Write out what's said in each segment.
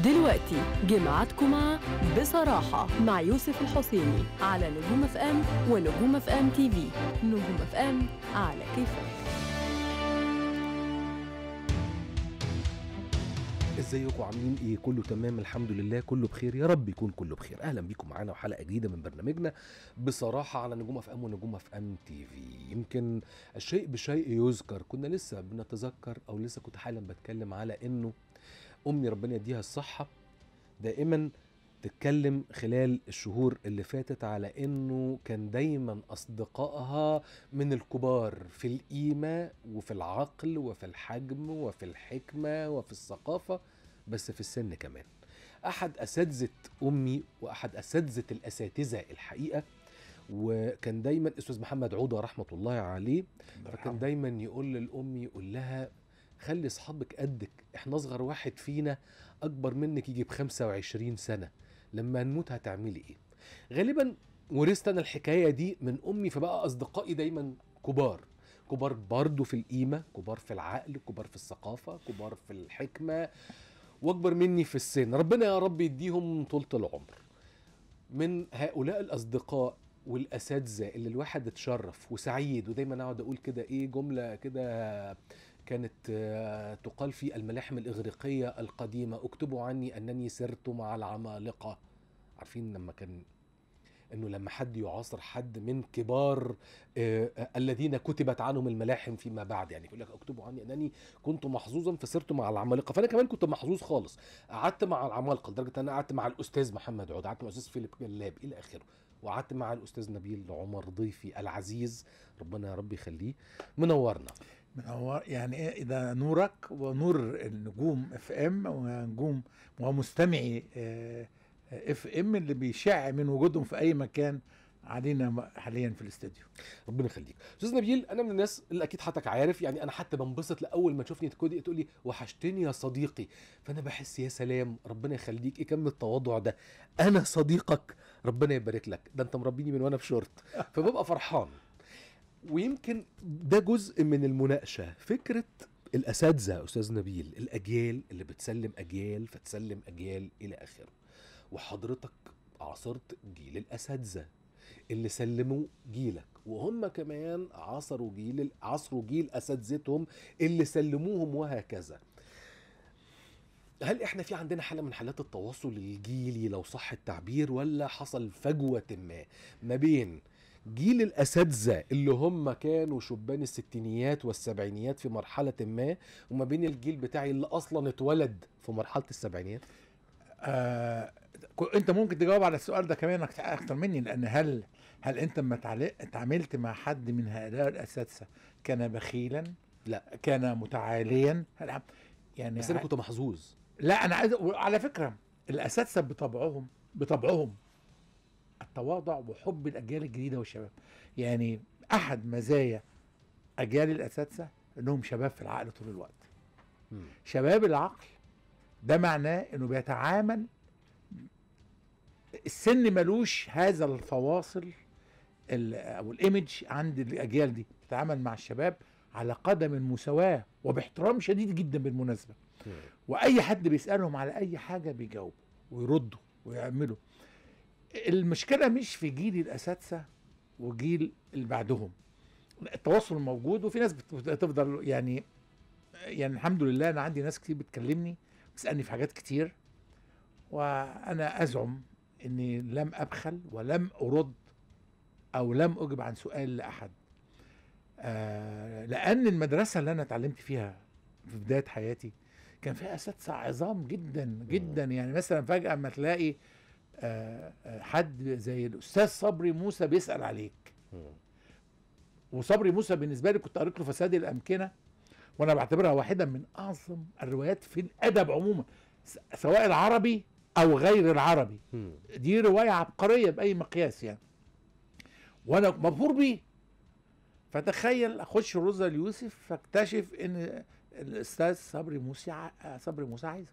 دلوقتي جمعتكم مع بصراحة مع يوسف الحسيني على نجوم اف ام ونجوم اف ام تي في نجوم اف ام على كيفك ازيكم عاملين ايه كله تمام الحمد لله كله بخير يا رب يكون كله بخير اهلا بيكم معانا وحلقه جديده من برنامجنا بصراحه على نجوم اف ام ونجوم اف ام تي في يمكن الشيء بشيء يذكر كنا لسه بنتذكر او لسه كنت حالا بتكلم على انه امي ربنا يديها الصحه دائما تتكلم خلال الشهور اللي فاتت على انه كان دايما اصدقائها من الكبار في القيمه وفي العقل وفي الحجم وفي الحكمه وفي الثقافه بس في السن كمان احد اساتذه امي واحد اساتذه الاساتذه الحقيقه وكان دايما استاذ محمد عوده رحمه الله عليه فكان دايما يقول للام يقول لها خلي اصحابك قدك احنا اصغر واحد فينا اكبر منك يجي ب 25 سنه لما نموت هتعملي ايه غالبا ورثت انا الحكايه دي من امي فبقى اصدقائي دايما كبار كبار برضو في القيمه كبار في العقل كبار في الثقافه كبار في الحكمه واكبر مني في السن ربنا يا رب يديهم طولة العمر من هؤلاء الاصدقاء والاساتذه اللي الواحد اتشرف وسعيد ودايما اقعد اقول كده ايه جمله كده كانت آه، تقال في الملاحم الاغريقيه القديمه اكتبوا عني انني سرت مع العمالقه عارفين لما كان انه لما حد يعاصر حد من كبار آه، آه، الذين كتبت عنهم الملاحم فيما بعد يعني يقول لك اكتبوا عني انني كنت محظوظا فسرت مع العمالقه فانا كمان كنت محظوظ خالص قعدت مع العمالقه لدرجه ان انا قعدت مع الاستاذ محمد عود قعدت مع الاستاذ فيليب جلاب الى اخره وقعدت مع الاستاذ نبيل عمر ضيفي العزيز ربنا يا رب يخليه منورنا منور يعني ايه اذا نورك ونور النجوم اف ام ونجوم ومستمعي اف ام اللي بيشع من وجودهم في اي مكان علينا م- حاليا في الاستوديو ربنا يخليك استاذ نبيل انا من الناس اللي اكيد حضرتك عارف يعني انا حتى بنبسط لاول ما تشوفني تقولي تقول لي وحشتني يا صديقي فانا بحس يا سلام ربنا يخليك ايه كم التواضع ده انا صديقك ربنا يبارك لك ده انت مربيني من وانا في شورت فببقى فرحان ويمكن ده جزء من المناقشه فكره الاساتذه استاذ نبيل الاجيال اللي بتسلم اجيال فتسلم اجيال الى اخره وحضرتك عاصرت جيل الاساتذه اللي سلموا جيلك وهم كمان عصروا جيل عصروا جيل اساتذتهم اللي سلموهم وهكذا هل احنا في عندنا حاله من حالات التواصل الجيلي لو صح التعبير ولا حصل فجوه ما ما بين جيل الاساتذه اللي هم كانوا شبان الستينيات والسبعينيات في مرحله ما وما بين الجيل بتاعي اللي اصلا اتولد في مرحله السبعينيات آه كو- انت ممكن تجاوب على السؤال ده كمان أكت- اكتر مني لان هل هل انت لما تعل- اتعاملت مع حد من هؤلاء الاساتذه كان بخيلا لا كان متعاليا هل عم- يعني بس انا كنت محظوظ لا انا عايز على فكره الاساتذه بطبعهم بطبعهم التواضع وحب الاجيال الجديده والشباب يعني احد مزايا اجيال الاساتذه انهم شباب في العقل طول الوقت مم. شباب العقل ده معناه انه بيتعامل السن ملوش هذا الفواصل ال- او الايمج عند الاجيال دي بتتعامل مع الشباب على قدم المساواه وباحترام شديد جدا بالمناسبه مم. واي حد بيسالهم على اي حاجه بيجاوبوا ويردوا ويعملوا المشكله مش في جيل الاساتذه وجيل اللي بعدهم التواصل موجود وفي ناس بت- بتفضل يعني يعني الحمد لله انا عندي ناس كتير بتكلمني بتسالني في حاجات كتير وانا ازعم اني لم ابخل ولم ارد او لم اجب عن سؤال لاحد آه لان المدرسه اللي انا اتعلمت فيها في بدايه حياتي كان فيها اساتذه عظام جدا جدا يعني مثلا فجاه اما تلاقي آه آه، حد زي الاستاذ صبري موسى بيسال عليك مم. وصبري موسى بالنسبه لي كنت قريت له فساد الامكنه وانا بعتبرها واحده من اعظم الروايات في الادب عموما س- سواء العربي او غير العربي مم. دي روايه عبقريه باي مقياس يعني وانا مبهور بيه فتخيل اخش روزا اليوسف فاكتشف ان الاستاذ صبري موسى ع- صبري موسى عايزك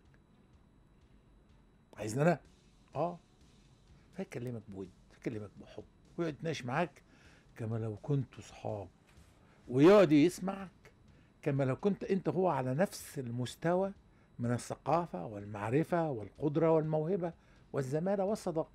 عايزني انا اه فيكلمك بود يكلمك بحب ويقعد يتناقش معاك كما لو كنتوا صحاب ويقعد يسمعك كما لو كنت انت هو على نفس المستوى من الثقافة والمعرفة والقدرة والموهبة والزمالة والصداقة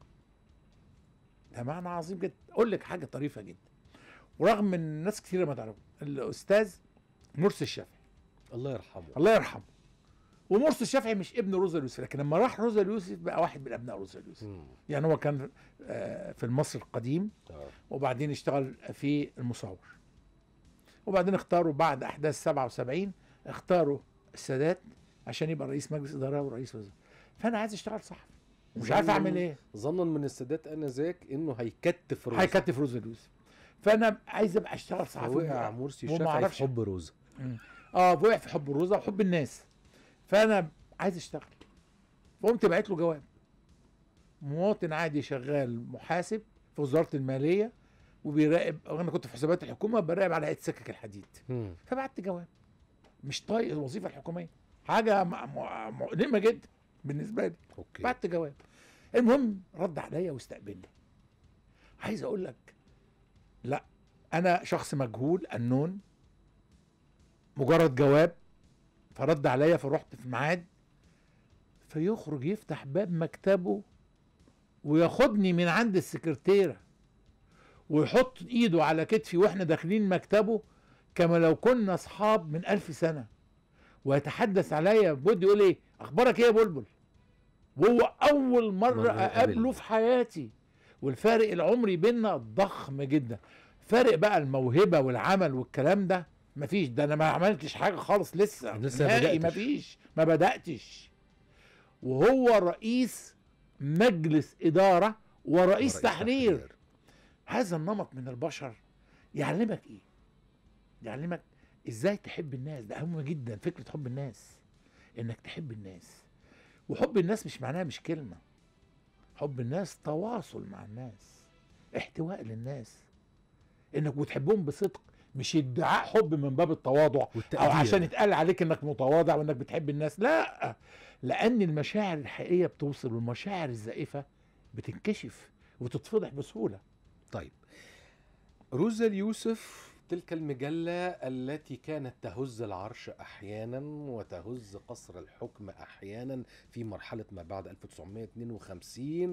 ده معنى عظيم جدا أقول لك حاجة طريفة جدا ورغم ان ناس كثيرة ما تعرف الأستاذ مرسي الشافعي الله يرحمه الله يرحمه ومرسي الشافعي مش ابن روزا اليوسف لكن لما راح روزا اليوسف بقى واحد من ابناء روزا اليوسف مم. يعني هو كان آه، في المصري القديم آه. وبعدين اشتغل في المصور وبعدين اختاروا بعد احداث 77 اختاروا السادات عشان يبقى رئيس مجلس اداره ورئيس وزراء فانا عايز اشتغل صحفي مش عارف ظناً- اعمل ايه ظنا من السادات انذاك انه هيكتف روزا هيكتف روزا اليوسف فانا عايز ابقى اشتغل صحفي وقع مرسي وما الشافعي عرفش. في حب روزا اه وقع في حب الروزه وحب الناس فانا عايز اشتغل فقمت بعت له جواب مواطن عادي شغال محاسب في وزاره الماليه وبيراقب انا كنت في حسابات الحكومه براقب على هيئه سكك الحديد مم. فبعت جواب مش طايق الوظيفه الحكوميه حاجه م- م- مؤلمه جدا بالنسبه لي اوكي بعت جواب المهم رد عليا واستقبلني عايز اقول لك لا انا شخص مجهول النون مجرد جواب فرد عليا فرحت في ميعاد فيخرج يفتح باب مكتبه وياخدني من عند السكرتيره ويحط ايده على كتفي واحنا داخلين مكتبه كما لو كنا اصحاب من ألف سنه ويتحدث عليا بود يقول ايه اخبارك ايه يا بلبل وهو اول مره, مرة اقابله قابلني. في حياتي والفارق العمري بينا ضخم جدا فارق بقى الموهبه والعمل والكلام ده مفيش ده انا ما عملتش حاجه خالص لسه لسه ما نهائي بدأتش. مفيش ما بداتش وهو رئيس مجلس اداره ورئيس تحرير هذا النمط من البشر يعلمك ايه يعلمك ازاي تحب الناس ده اهم جدا فكره حب الناس انك تحب الناس وحب الناس مش معناها مش كلمه حب الناس تواصل مع الناس احتواء للناس انك بتحبهم بصدق مش ادعاء حب من باب التواضع او والتقدير. عشان يتقال عليك انك متواضع وانك بتحب الناس لا لان المشاعر الحقيقيه بتوصل والمشاعر الزائفه بتنكشف وتتفضح بسهوله طيب روزا اليوسف تلك المجلة التي كانت تهز العرش أحيانا وتهز قصر الحكم أحيانا في مرحلة ما بعد 1952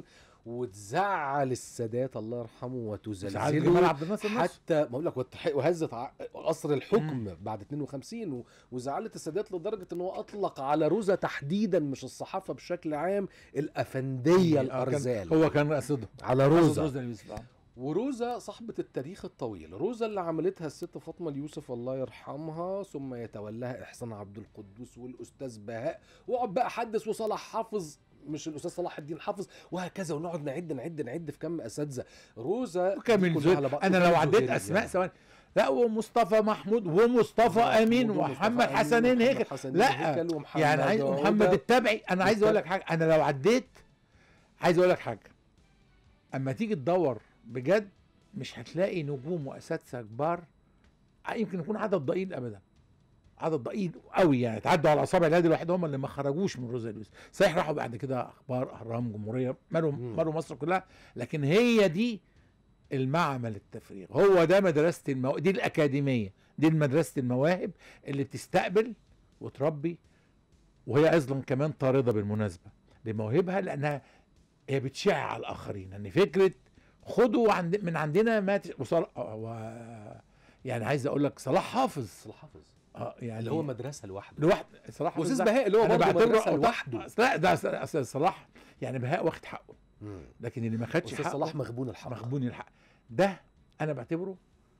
وتزعل السادات الله يرحمه ساعات جمال وتزلزله عبد الناصر نفسه حتى ما اقول لك وتح- وهزت ع- قصر الحكم بعد 52 و- وزعلت السادات لدرجه ان هو اطلق على روزا تحديدا مش الصحافه بشكل عام الافنديه آه، كان- الارزال هو كان قصده على قصد روزا روزا اليوسف آه. وروزا صاحبة التاريخ الطويل روزا اللي عملتها الست فاطمة اليوسف الله يرحمها ثم يتولاها إحسان عبد القدوس والأستاذ بهاء واقعد بقى حدث وصلاح حافظ مش الأستاذ صلاح الدين حافظ وهكذا ونقعد نعد نعد نعد في كم أساتذة روزا وكامل دي كلها زهير على بعض- انا لو وكامل عديت زهير اسماء يعني. ثواني لا ومصطفى محمود ومصطفى امين ومحمد حسنين هيك لا يعني عايز محمد التبعي انا عايز اقول لك حاجه انا لو عديت عايز اقول لك حاجه اما تيجي تدور بجد مش هتلاقي نجوم واساتذه كبار يمكن يكون عدد ضئيل ابدا عدد ضئيل قوي يعني تعدوا على اصابع اليد الواحد هم اللي ما خرجوش من روزا اليوسف صحيح راحوا بعد كده اخبار اهرام جمهوريه مالوا مم. مالوا مصر كلها لكن هي دي المعمل التفريغ هو ده مدرسه المو... دي الاكاديميه دي مدرسه المواهب اللي بتستقبل وتربي وهي اصلا كمان طارده بالمناسبه لموهبها لانها هي بتشع على الاخرين ان فكره خدوا عند من عندنا ما تش... وصل... و... يعني عايز اقول لك صلاح حافظ صلاح حافظ اه يعني اللي هو مدرسة لوحده لوحد صلاح حافظ واستاذ ده بهاء اللي هو انا برضه بعتبره مدرسة أو- لوحده لا ده أصل- أصل صلاح يعني بهاء واخد حقه مم. لكن اللي ما خدش استاذ حقه صلاح مغبون الحق مغبون الحق ده انا بعتبره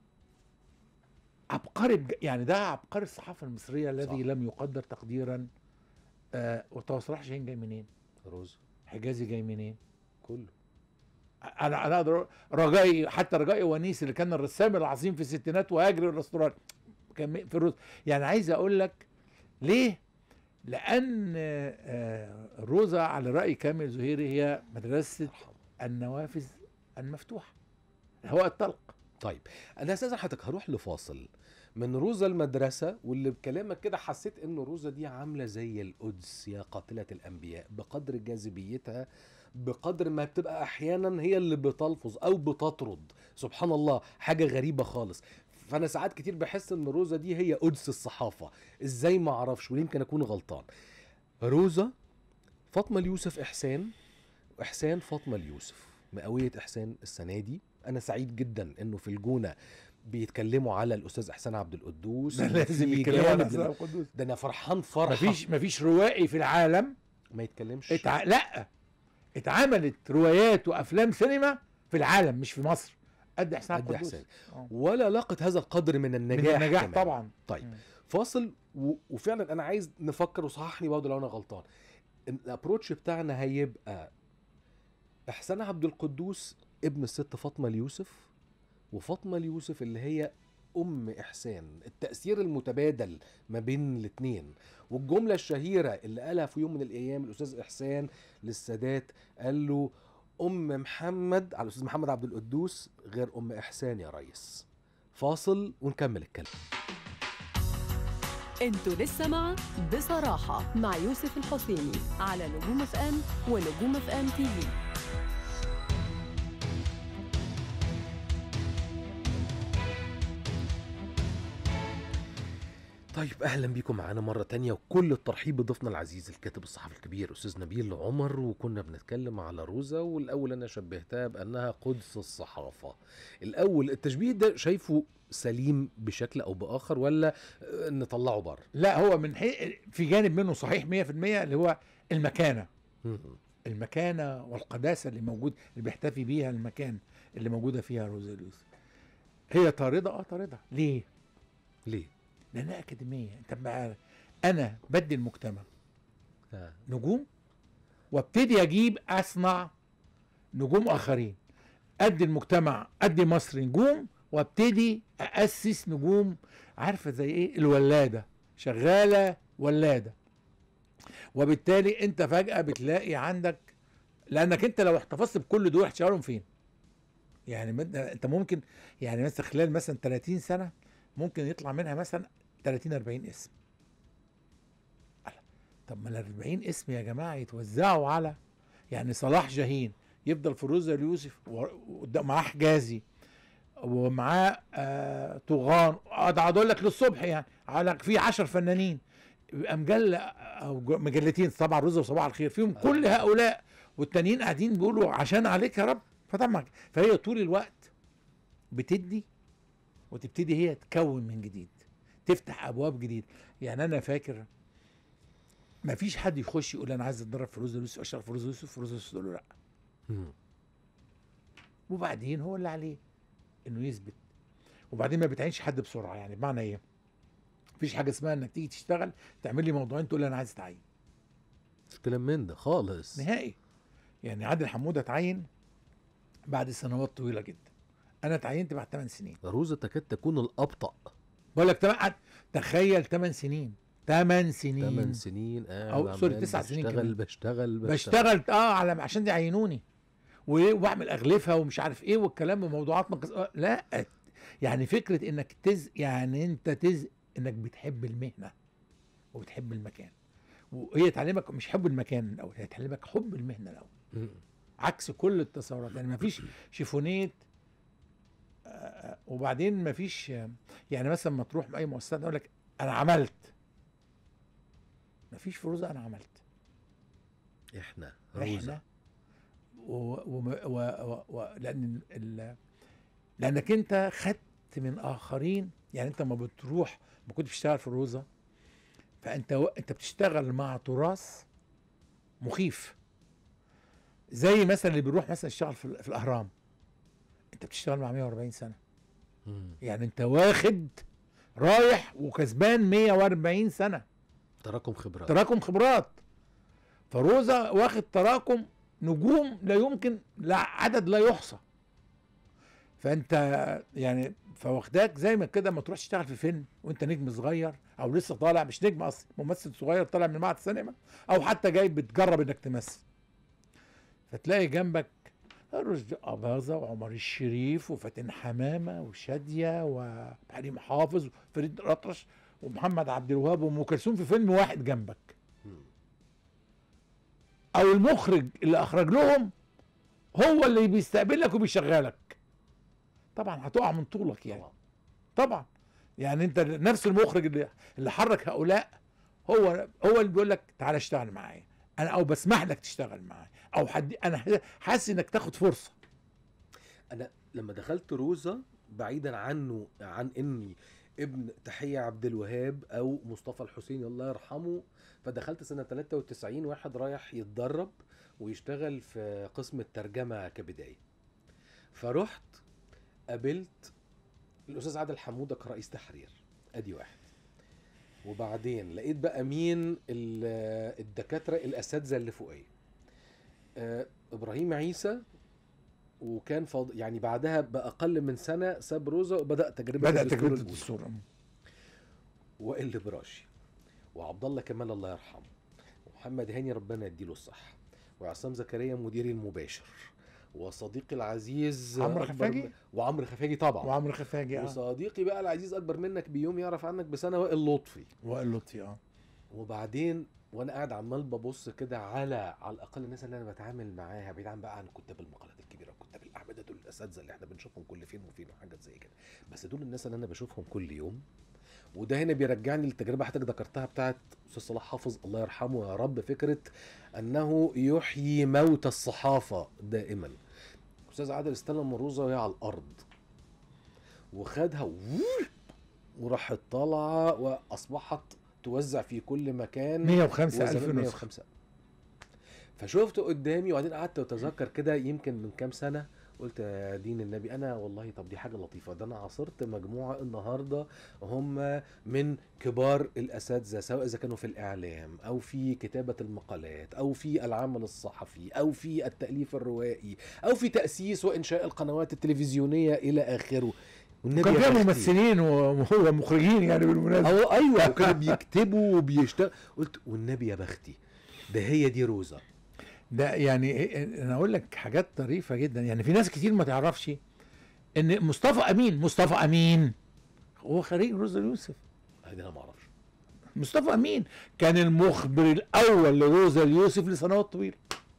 عبقري بج- يعني ده عبقري الصحافه المصريه الذي صح. لم يقدر تقديرا آه وطه صلاح شاهين جاي منين؟ روزا حجازي جاي منين؟ كله انا انا أقدر أقول- رجائي حتى رجائي ونيس اللي كان الرسام العظيم في الستينات وهاجر الاسطورات كان م- في الروز يعني عايز اقول لك ليه؟ لان آه، روزا على راي كامل زهيري هي مدرسه يرحمه. النوافذ المفتوحه الهواء الطلق طيب انا استاذن حضرتك هروح لفاصل من روزا المدرسة واللي بكلامك كده حسيت ان روزا دي عاملة زي القدس يا قاتلة الانبياء بقدر جاذبيتها بقدر ما بتبقى احيانا هي اللي بتلفظ او بتطرد سبحان الله حاجة غريبة خالص فانا ساعات كتير بحس ان روزا دي هي قدس الصحافة ازاي ما اعرفش ويمكن اكون غلطان روزا فاطمه اليوسف احسان واحسان فاطمه اليوسف مئويه احسان السنه دي انا سعيد جدا انه في الجونه بيتكلموا على الاستاذ احسان عبد القدوس ده لازم في يتكلموا جانب عن أسماء القدوس ده انا فرحان فرحه مفيش مفيش روائي في العالم ما يتكلمش اتع... لا اتعملت روايات وافلام سينما في العالم مش في مصر قد احسان قد القدوس إحسان. آه. ولا لاقت هذا القدر من من النجاح النجاح كمان. طبعا طيب مم. فاصل و... وفعلا انا عايز نفكر وصححني برضه لو انا غلطان إن الابروتش بتاعنا هيبقى احسان عبد القدوس ابن الست فاطمه اليوسف وفاطمه اليوسف اللي هي ام احسان التاثير المتبادل ما بين الاثنين والجمله الشهيره اللي قالها في يوم من الايام الاستاذ احسان للسادات قال له ام محمد على الاستاذ محمد عبد القدوس غير ام احسان يا ريس فاصل ونكمل الكلام انتوا لسه مع بصراحة مع يوسف الحسيني على نجوم اف ام ونجوم اف ام تي في طيب اهلا بيكم معانا مره تانية وكل الترحيب بضيفنا العزيز الكاتب الصحفي الكبير استاذ نبيل عمر وكنا بنتكلم على روزا والاول انا شبهتها بانها قدس الصحافه الاول التشبيه ده شايفه سليم بشكل او باخر ولا آه، نطلعه بره لا هو من حي... في جانب منه صحيح 100% اللي هو المكانه المكانه والقداسه اللي موجود اللي بيحتفي بيها المكان اللي موجوده فيها روزا اليوسف هي طارده اه طارده ليه؟ ليه لانها اكاديميه انت بقى انا بدي المجتمع آه. نجوم وابتدي اجيب اصنع نجوم اخرين ادي المجتمع ادي مصر نجوم وابتدي اسس نجوم عارفه زي ايه الولاده شغاله ولاده وبالتالي انت فجاه بتلاقي عندك لانك انت لو احتفظت بكل دول هتشغلهم فين يعني مد- انت ممكن يعني مثلا خلال مثلا 30 سنه ممكن يطلع منها مثلا 30 40 اسم طب ما ال 40 اسم يا جماعه يتوزعوا على يعني صلاح جاهين يفضل في روزا اليوسف و- وقدام معاه حجازي ومعاه آه طغان اقعد اقول لك للصبح يعني على في 10 فنانين يبقى مجله او ج- مجلتين طبعا روزا وصباح الخير فيهم كل هؤلاء والتانيين قاعدين بيقولوا عشان عليك يا رب فطبعا فهي طول الوقت بتدي وتبتدي هي تكون من جديد تفتح ابواب جديده يعني انا فاكر ما فيش حد يخش يقول انا عايز اتدرب في روز يوسف اشتغل في روز يوسف في روز يوسف تقول له لا مم. وبعدين هو اللي عليه انه يثبت وبعدين ما بتعينش حد بسرعه يعني بمعنى ايه مفيش حاجه اسمها انك تيجي تشتغل تعمل لي موضوعين تقول لي انا عايز اتعين مش كلام من ده خالص نهائي يعني عادل حموده اتعين بعد سنوات طويله جدا انا اتعينت بعد 8 سنين روزا تكاد تكون الابطا بقول لك تمام تخيل 8 سنين 8 سنين 8 سنين أو قاعد سوري، عمال تسع سنين بشتغل كمان. بشتغل بشتغل بشتغل اه على عشان يعينوني و- واعمل اغلفه ومش عارف ايه والكلام وموضوعات نقص آه، لا يعني فكره انك تز يعني انت تز انك بتحب المهنه وبتحب المكان وهي تعلمك مش حب المكان الاول هي تعلمك حب المهنه الاول مم. عكس كل التصورات يعني ما فيش شيفونيت آه، وبعدين ما فيش يعني مثلا ما تروح اي مؤسسه يقول لك انا عملت ما فيش فروزه انا عملت احنا روزا احنا و و و و و لان ال لانك انت خدت من اخرين يعني انت ما بتروح ما كنت بتشتغل في الروزه فانت و... انت بتشتغل مع تراث مخيف زي مثلا اللي بيروح مثلا يشتغل في, ال- في الاهرام انت بتشتغل مع 140 سنه مم. يعني انت واخد رايح وكسبان 140 سنه تراكم خبرات تراكم خبرات فروزا واخد تراكم نجوم لا يمكن لا عدد لا يحصى فانت يعني فواخداك زي ما كده ما تروح تشتغل في فيلم وانت نجم صغير او لسه طالع مش نجم اصلا ممثل صغير طالع من معهد السينما او حتى جاي بتجرب انك تمثل فتلاقي جنبك رشدي أباظة وعمر الشريف وفاتن حمامة وشادية وحليم حافظ وفريد الأطرش ومحمد عبد الوهاب وام كلثوم في فيلم واحد جنبك مم. او المخرج اللي اخرج لهم هو اللي بيستقبلك وبيشغلك طبعا هتقع من طولك يعني طبعا طبعا يعني انت نفس المخرج اللي اللي حرك هؤلاء هو هو اللي بيقول لك تعالى اشتغل معايا انا او بسمح لك تشتغل معايا او حد انا حاسس انك تاخد فرصه انا لما دخلت روزا بعيدا عنه عن اني ابن تحية عبد الوهاب او مصطفى الحسيني الله يرحمه فدخلت سنة 93 واحد رايح يتدرب ويشتغل في قسم الترجمة كبداية فرحت قابلت الاستاذ عادل حمودة كرئيس تحرير ادي واحد وبعدين لقيت بقى مين ال- الدكاترة الاساتذة اللي فوقيه آه، ابراهيم عيسى وكان فاض... يعني بعدها باقل من سنه ساب روزا وبدا تجربه بدا الدستور تجربه الأولى. الدستور وائل براشي وعبد الله كمال الله يرحمه ومحمد هاني ربنا يديله الصحه وعصام زكريا مديري المباشر وصديقي العزيز عمرو أكبر خفاجي؟ م- وعمرو خفاجي طبعا وعمرو خفاجي اه وصديقي بقى العزيز اكبر منك بيوم يعرف عنك بسنه وائل لطفي وائل لطفي اه وبعدين وانا قاعد عمال ببص كده على على الاقل الناس اللي انا بتعامل معاها بعيد عن بقى عن كتاب المقالات الكبيره وكتاب الاعمده دول الاساتذه اللي احنا بنشوفهم كل فين وفين وحاجات زي كده بس دول الناس اللي انا بشوفهم كل يوم وده هنا بيرجعني للتجربه حضرتك ذكرتها بتاعت استاذ صلاح حافظ الله يرحمه يا رب فكره انه يحيي موت الصحافه دائما استاذ عادل استلم الروزه وهي على الارض وخدها ووو وراحت طالعه واصبحت توزع في كل مكان 105 الف وزمان نسخه 105 فشفته قدامي وبعدين قعدت اتذكر كده يمكن من كام سنه قلت يا دين النبي انا والله طب دي حاجه لطيفه ده انا عاصرت مجموعه النهارده هم من كبار الاساتذه سواء اذا كانوا في الاعلام او في كتابه المقالات او في العمل الصحفي او في التاليف الروائي او في تاسيس وانشاء القنوات التلفزيونيه الى اخره والنبي كان يا فيها بختي. ممثلين وهو مخرجين يعني بالمناسبه أو ايوه وكانوا بيكتبوا وبيشتغل قلت والنبي يا بختي ده هي دي روزا ده يعني إيه- انا اقول لك حاجات طريفه جدا يعني في ناس كتير ما تعرفش ان مصطفى امين مصطفى امين هو خريج روزا يوسف هذه انا ما اعرفش مصطفى امين كان المخبر الاول لروزا اليوسف لسنوات طويله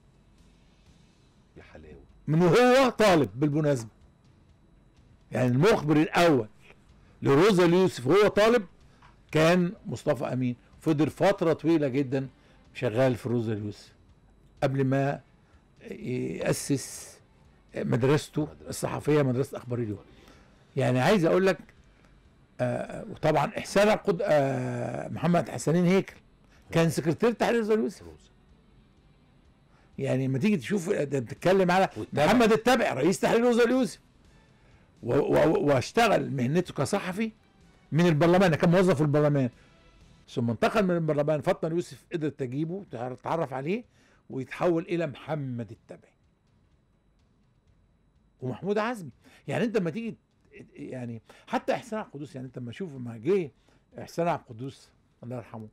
يا حلاوه من وهو طالب بالمناسبه يعني المخبر الاول لروزا اليوسف وهو طالب كان مصطفى امين فضل فتره طويله جدا شغال في روزا اليوسف قبل ما ياسس مدرسته مدرسة. الصحفيه مدرسه اخبار اليوم يعني عايز اقول لك آه وطبعا احسان عقد آه محمد حسنين هيكل كان سكرتير تحرير روزا اليوسف روزا يعني لما تيجي تشوف ده بتتكلم على والتبع. محمد التبع رئيس تحرير روزا اليوسف و- و- واشتغل مهنته كصحفي من البرلمان كان موظف في البرلمان ثم انتقل من البرلمان فاطمه يوسف قدرت تجيبه تتعرف عليه ويتحول الى محمد التبعي ومحمود عزمي يعني انت لما تيجي يعني حتى احسان عبد القدوس يعني انت لما تشوف لما جه احسان عبد القدوس الله يرحمه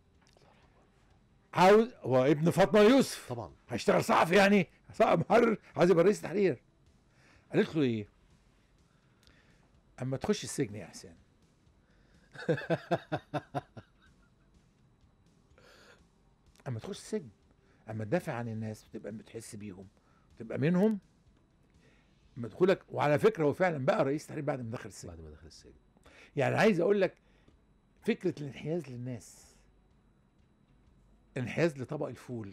عاوز هو ابن فاطمه يوسف طبعا هيشتغل صحفي يعني صحفي محرر عايز يبقى رئيس تحرير قالت له ايه اما تخش السجن يا حسين اما تخش السجن اما تدافع عن الناس بتبقى بتحس بيهم تبقى منهم اما دخولك وعلى فكره هو فعلا بقى رئيس تحرير بعد ما دخل السجن بعد ما دخل السجن يعني عايز اقول لك فكره الانحياز للناس الانحياز لطبق الفول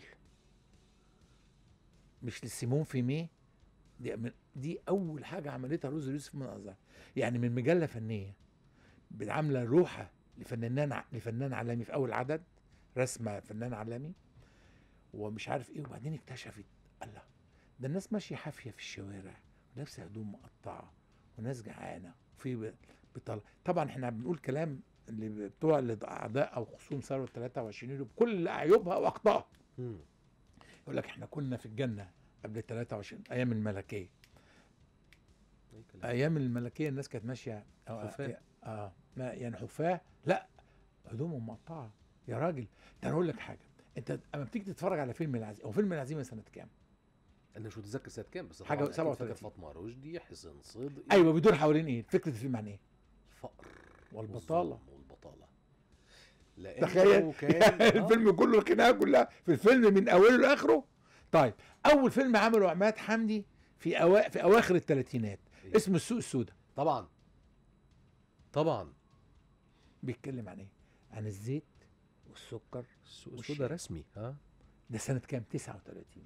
مش للسيمون فيميه دي من دي اول حاجه عملتها روز يوسف من ازهر يعني من مجله فنيه عامله روحه لفنان ع- لفنان عالمي في اول عدد رسمه فنان عالمي ومش عارف ايه وبعدين اكتشفت الله ده الناس ماشيه حافيه في الشوارع ولابسه هدوم مقطعه وناس جعانه وفي بطل طبعا احنا بنقول كلام اللي بتوع الاعداء او خصوم ثوره 23 يوليو بكل عيوبها واخطائها مم. يقول لك احنا كنا في الجنه قبل 23 ايام الملكيه أي كلام. ايام الملكيه الناس كانت ماشيه اه حفاة. اه ما يعني حفاه لا هدومهم مقطعه يا راجل ده انا اقول لك حاجه انت اما بتيجي تتفرج على فيلم العزيمه هو فيلم العزيمه سنه كام؟ انا مش متذكر سنه كام بس حاجة طبعاً أكيد 37. فاكر فاطمه رشدي حسين صدقي ايوه بيدور حوالين ايه؟ فكره الفيلم عن ايه؟ الفقر والبطاله والظلم والبطاله لأنه تخيل كان آه. الفيلم كله الخناقه كلها في الفيلم من اوله لاخره طيب اول فيلم عمله عماد حمدي في أوا... في اواخر الثلاثينات إيه؟ اسمه السوق السوداء طبعا طبعا بيتكلم عن ايه؟ عن الزيت والسكر السوق والشاي. السودا رسمي ها ده سنه كام 39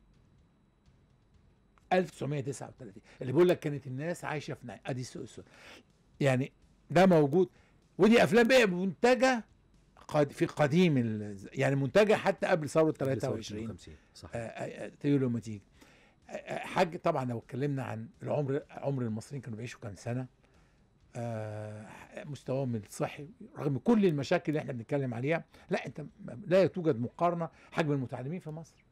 1939 اللي بيقول لك كانت الناس عايشه في نعيم ادي السوق السوداء يعني ده موجود ودي افلام بقى منتجه قد في قديم ال- يعني منتجه حتى قبل ثوره 23 52 صح آه، آه، آه، تقول لما تيجي آه، آه، حاجه طبعا لو اتكلمنا عن العمر عمر المصريين كانوا بيعيشوا كام سنه آه، مستواهم الصحي رغم كل المشاكل اللي احنا بنتكلم عليها لا انت م- لا توجد مقارنه حجم المتعلمين في مصر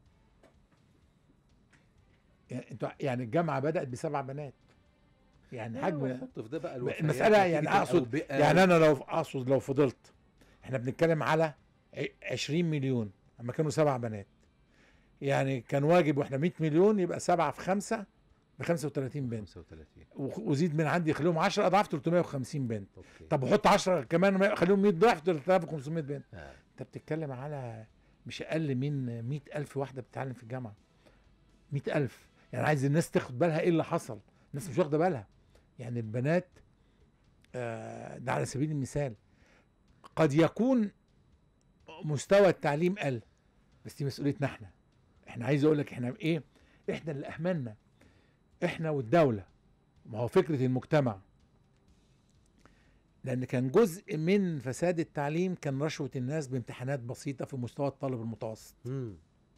يعني انتوا يعني الجامعه بدات بسبع بنات يعني حجم حط في ده بقى الوفيات المسألة يعني نتيجة أقصد- الأوبئة. يعني انا لو اقصد لو فضلت احنا بنتكلم على ع- 20 مليون اما كانوا سبع بنات يعني كان واجب واحنا 100 مليون يبقى سبعة في خمسة ب 35 بنت 35 وخ- وزيد من عندي خليهم 10 اضعاف 350 بنت اوكي طب وحط 10 كمان خليهم 100 ضعف 3500 بنت آه. انت بتتكلم على مش اقل من 100 الف واحده بتتعلم في الجامعه 100 الف يعني عايز الناس تاخد بالها ايه اللي حصل الناس مش واخده بالها يعني البنات آه، ده على سبيل المثال قد يكون مستوى التعليم قل بس دي مسؤوليتنا احنا احنا عايز اقول لك احنا ايه احنا اللي اهملنا احنا والدوله ما هو فكره المجتمع لان كان جزء من فساد التعليم كان رشوه الناس بامتحانات بسيطه في مستوى الطالب المتوسط مم.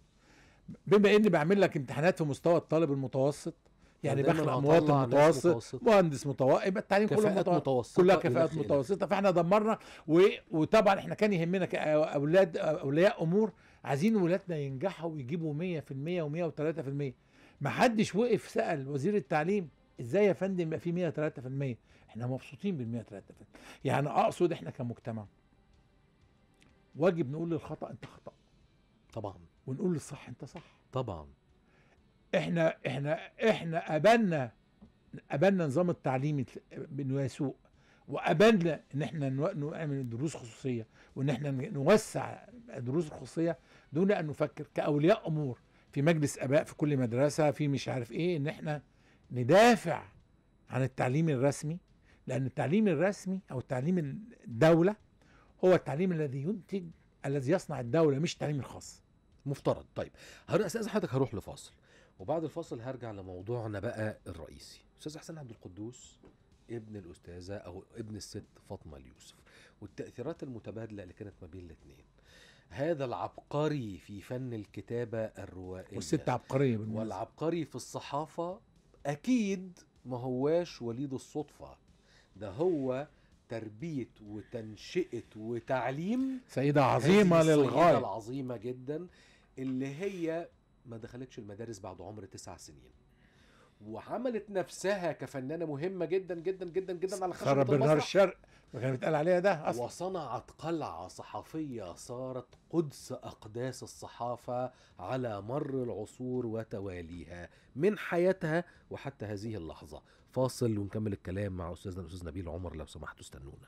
بما اني بعمل لك امتحانات في مستوى الطالب المتوسط يعني دايماً بخلق هطلع مواطن ناس متوسط متوسط. مهندس متوسط يبقى التعليم كله كفاءات متوسط متوسطة كلها إلى كفاءات آخره. متوسطه فاحنا دمرنا و... وطبعا احنا كان يهمنا كاولاد اولياء امور عايزين ولادنا ينجحوا ويجيبوا 100% و103% ما حدش وقف سال وزير التعليم ازاي يا فندم يبقى في 103% احنا مبسوطين بال 103% يعني اقصد احنا كمجتمع واجب نقول للخطا انت خطا طبعا ونقول للصح انت صح طبعا احنا احنا احنا ابنا ابنا نظام التعليم بانه يسوء وابنا ان احنا نو- نعمل دروس خصوصيه وان احنا نوسع الدروس الخصوصيه دون ان نفكر كاولياء امور في مجلس اباء في كل مدرسه في مش عارف ايه ان احنا ندافع عن التعليم الرسمي لان التعليم الرسمي او التعليم الدوله هو التعليم الذي ينتج الذي يصنع الدوله مش التعليم الخاص مفترض طيب هر- استاذ حضرتك هروح لفاصل وبعد الفاصل هرجع لموضوعنا بقى الرئيسي استاذ حسين عبد القدوس ابن الاستاذه او ابن الست فاطمه اليوسف والتاثيرات المتبادله اللي كانت ما بين الاثنين هذا العبقري في فن الكتابه الروائيه والست عبقريه بالمناسبه والعبقري في الصحافة أكيد ما هواش وليد الصدفة ده هو تربية وتنشئة وتعليم سيدة عظيمة هذه السيدة للغاية العظيمة جدا اللي هي ما دخلتش المدارس بعد عمر تسع سنين وعملت نفسها كفنانة مهمة جدا جدا جدا جدا على سارة خشبة برنار المسرح الشرق ما كان بيتقال عليها ده اصلا وصنعت قلعة صحفية صارت قدس أقداس الصحافة على مر العصور وتواليها من حياتها وحتى هذه اللحظة فاصل ونكمل الكلام مع أستاذنا الأستاذ نبيل عمر لو سمحتوا استنونا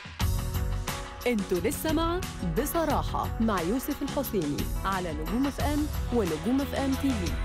انتوا لسه مع بصراحة مع يوسف الحسيني على نجوم اف ام ونجوم اف ام تي في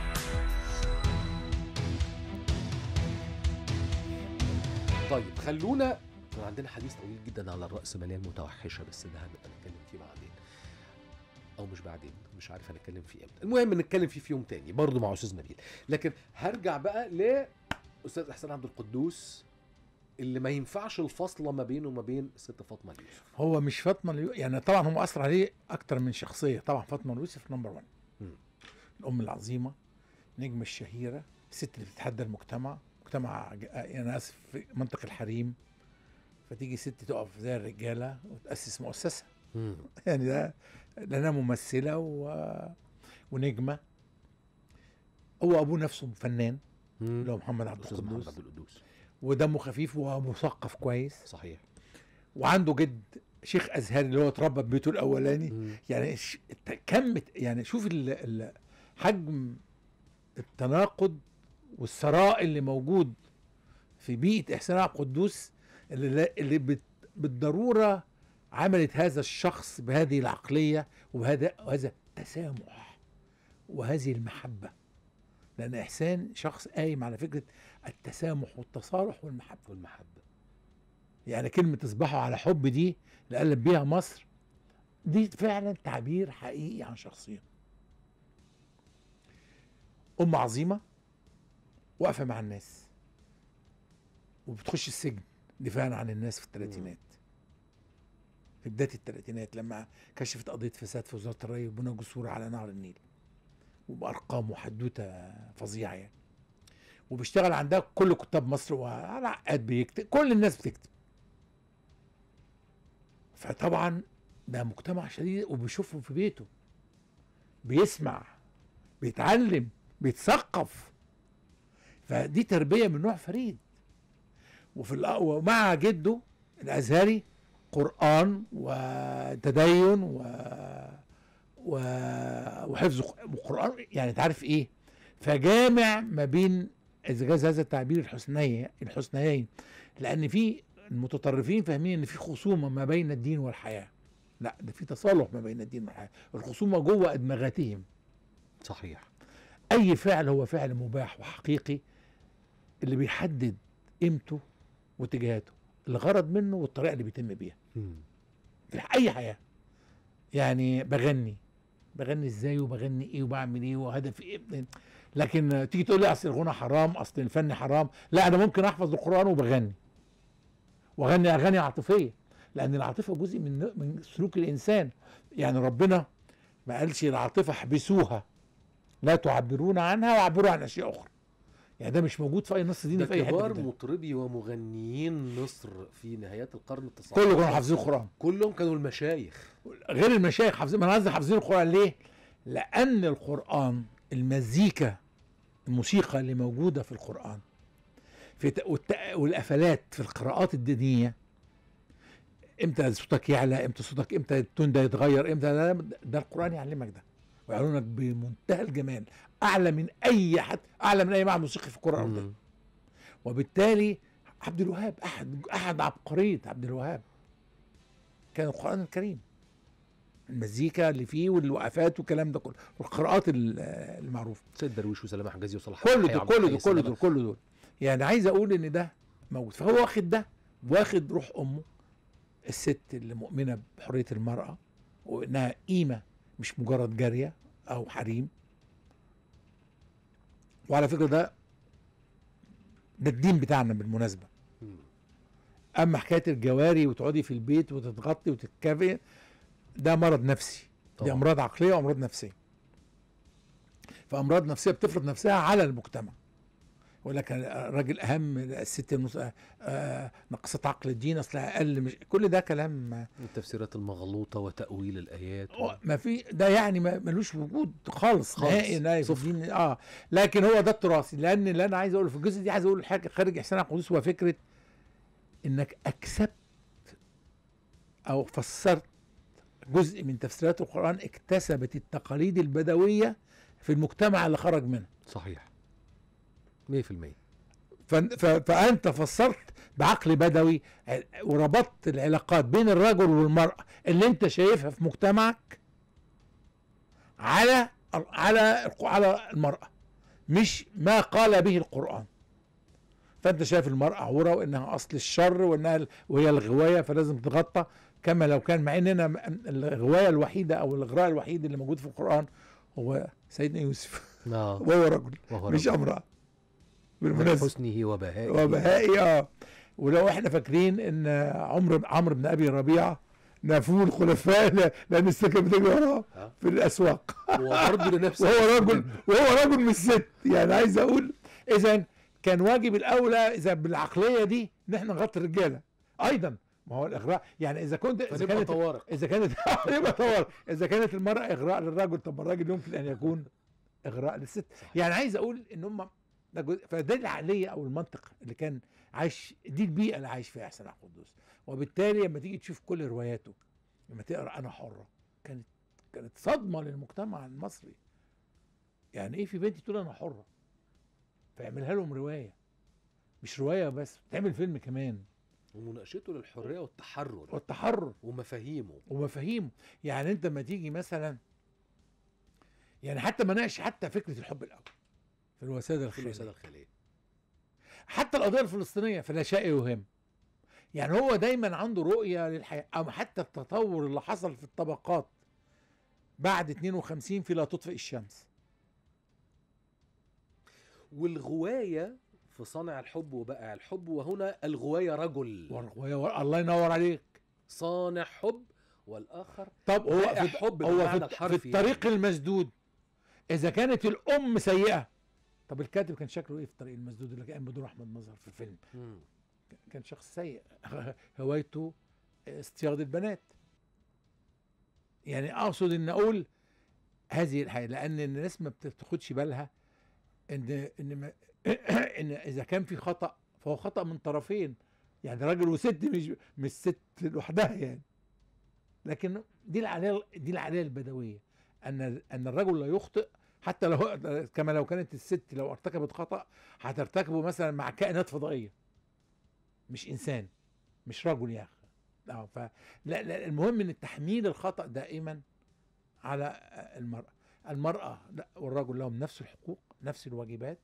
طيب خلونا كان عندنا حديث طويل جدا على الرأسمالية المتوحشة بس ده هنبقى نتكلم فيه بعدين او مش بعدين مش عارف هنتكلم فيه امتى المهم نتكلم فيه في يوم تاني برضه مع استاذ نبيل لكن هرجع بقى لاستاذ احسان عبد القدوس اللي ما ينفعش الفصل ما بينه وما بين الست فاطمه اليوسف هو مش فاطمة اليو... يعني طبعا هم أثر عليه أكتر من شخصية طبعا فاطمة اليوسف نمبر 1 مم. الأم العظيمة نجمة الشهيرة الست اللي بتتحدى المجتمع مجتمع ج- يعني أنا آسف في منطق الحريم فتيجي ست تقف زي الرجالة وتأسس مؤسسة يعني ده لأنها ممثلة و... ونجمة هو أبوه نفسه فنان اللي هو محمد عبد استاذ محمد القدوس عبد القدوس ودمه خفيف ومثقف كويس صحيح وعنده جد شيخ ازهري اللي هو اتربى في بيته الاولاني مم. يعني ش- الت- كم يعني شوف ال- ال- حجم التناقض والثراء اللي موجود في بيئه احسان عبد القدوس اللي, لا- اللي بت- بالضروره عملت هذا الشخص بهذه العقليه وبهذا وهذا التسامح وهذه المحبه لان احسان شخص قايم على فكره التسامح والتصالح والمحبه والمحبه يعني كلمة تصبحوا على حب دي اللي قلب بيها مصر دي فعلا تعبير حقيقي عن شخصيه ام عظيمه واقفه مع الناس وبتخش السجن دفاعا عن الناس في الثلاثينات في بدايه الثلاثينات لما كشفت قضيه فساد في وزاره الري وبنى جسور على نهر النيل وبارقام وحدوته فظيعه يعني وبيشتغل عندها كل كتاب مصر والعقاد بيكتب كل الناس بتكتب فطبعا ده مجتمع شديد وبيشوفه في بيته بيسمع بيتعلم بيتثقف فدي تربيه من نوع فريد وفي الأ- ومع جده الازهري قران وتدين و و وحفظ قران يعني انت عارف ايه فجامع ما بين اذا جاز هذا التعبير الحسنيين الحسنيين لان في المتطرفين فاهمين ان في خصومه ما بين الدين والحياه لا ده في تصالح ما بين الدين والحياه الخصومه جوه ادمغتهم صحيح اي فعل هو فعل مباح وحقيقي اللي بيحدد قيمته واتجاهاته الغرض منه والطريقه اللي بيتم بيها مم. في اي حياه يعني بغني بغني ازاي وبغني ايه وبعمل ايه وهدفي ايه لكن تيجي تقول لي اصل الغنى حرام اصل الفن حرام لا انا ممكن احفظ القران وبغني واغني اغاني عاطفيه لان العاطفه جزء من من سلوك الانسان يعني ربنا ما قالش العاطفه احبسوها لا تعبرون عنها وعبروا عن اشياء اخرى يعني ده مش موجود في اي نص ده ديني في اي حته كبار في الدنيا. مطربي ومغنيين مصر في نهايات القرن التسعة كله كانوا حافظين القران كلهم كانوا المشايخ غير المشايخ حافظين ما انا قصدي حافظين القران ليه؟ لان القران المزيكا الموسيقى اللي موجوده في القران في ت- والت- والقفلات في القراءات الدينيه امتى صوتك يعلى امتى صوتك امتى التون ده يتغير امتى ده, ده القران يعلمك ده ويعلمك بمنتهى الجمال اعلى من اي حد اعلى من اي معهد موسيقي في القران ده مم. وبالتالي عبد الوهاب احد احد عبقريه عبد الوهاب كان القران الكريم المزيكا اللي فيه والوقفات والكلام ده كله والقراءات ال- المعروفه سيد درويش وسلامة حجازي وصلاح كل فتحي دول وعبد كل الحي دول كل سلامة. دول كل دول يعني عايز اقول ان ده موجود فهو واخد ده واخد روح امه الست اللي مؤمنه بحريه المراه وانها قيمه مش مجرد جاريه او حريم وعلى فكره ده ده الدين بتاعنا بالمناسبه مم. اما حكايه الجواري وتقعدي في البيت وتتغطي وتتكافئ ده مرض نفسي دي طبعا. امراض عقليه وامراض نفسيه فامراض نفسيه بتفرض نفسها على المجتمع يقول لك الراجل اهم الست المس... آه نقصت عقل الدين اصلها اقل مش كل ده كلام التفسيرات المغلوطة وتأويل الآيات و... ما في ده يعني ما- ملوش وجود خالص خالص. نهائي نهائي في صفر. الدين اه لكن هو ده التراثي لان اللي انا عايز اقوله في الجزء دي عايز اقول حاجه خارج احسان القدوس هو فكره انك اكسبت او فسرت جزء من تفسيرات القران اكتسبت التقاليد البدويه في المجتمع اللي خرج منه صحيح 100% ف- ف- فانت فسرت بعقل بدوي ع- وربطت العلاقات بين الرجل والمراه اللي انت شايفها في مجتمعك على على الق- على المراه مش ما قال به القران فانت شايف المراه عوره وانها اصل الشر وانها ال- وهي الغوايه فلازم تتغطى كما لو كان مع اننا م- الغوايه الوحيده او الاغراء الوحيد اللي موجود في القران هو سيدنا يوسف اه وهو رجل وهو مش رجل. امراه من بالمناسبه حسنه وبهائه وبهائي اه ولو احنا فاكرين ان عمرو عمرو بن ابي ربيعه نافوه الخلفاء ل- لان السكه بتجري وراه آه. في الاسواق وبرضه لنفسه وهو رجل وهو رجل مش ست يعني عايز اقول اذا كان واجب الاولى اذا بالعقليه دي ان احنا نغطي الرجاله ايضا ما هو الاغراء يعني اذا كنت اذا فنبقى كانت طوارئ اذا كانت يبقى طوال اذا كانت المراه اغراء للرجل طب ما الراجل يمكن ان يكون اغراء للست صحيح. يعني عايز اقول ان هم ده جزء- فده العقليه او المنطق اللي كان عايش دي البيئه اللي عايش فيها احسن القدوس وبالتالي لما تيجي تشوف كل رواياته لما تقرا انا حره كانت كانت صدمه للمجتمع المصري يعني ايه في بنتي تقول انا حره فيعملها لهم روايه مش روايه بس تعمل فيلم كمان ومناقشته للحرية والتحرر والتحرر ومفاهيمه ومفاهيمه يعني انت لما تيجي مثلا يعني حتى ما ناقش حتى فكره الحب الاول في الوساده في الوسادة الخيريه الخيرية حتى القضيه الفلسطينيه فلا شيء يهم يعني هو دايما عنده رؤيه للحياه او حتى التطور اللي حصل في الطبقات بعد 52 في لا تطفئ الشمس والغوايه في صانع الحب وبائع الحب وهنا الغوايه رجل والرؤية ور- الله ينور عليك صانع حب والاخر طب هو بائع في حب هو بالمعنى في, الت- الحرفي في الطريق المسدود اذا كانت الام سيئه طب الكاتب كان شكله ايه في الطريق المسدود اللي كان بدور احمد مظهر في الفيلم مم. كان شخص سيء هوايته اصطياد البنات يعني اقصد ان اقول هذه الحياه لان الناس ما بتاخدش بالها ان ان ما ان اذا كان في خطا فهو خطا من طرفين يعني راجل وست مش مش ست لوحدها يعني لكن دي العقليه دي العقليه البدويه ان ان الرجل لا يخطئ حتى لو كما لو كانت الست لو ارتكبت خطا هترتكبه مثلا مع كائنات فضائيه مش انسان مش رجل يا اخي اه ف لا, لا المهم ان تحميل الخطا دائما على المراه المراه لا والرجل لهم نفس الحقوق نفس الواجبات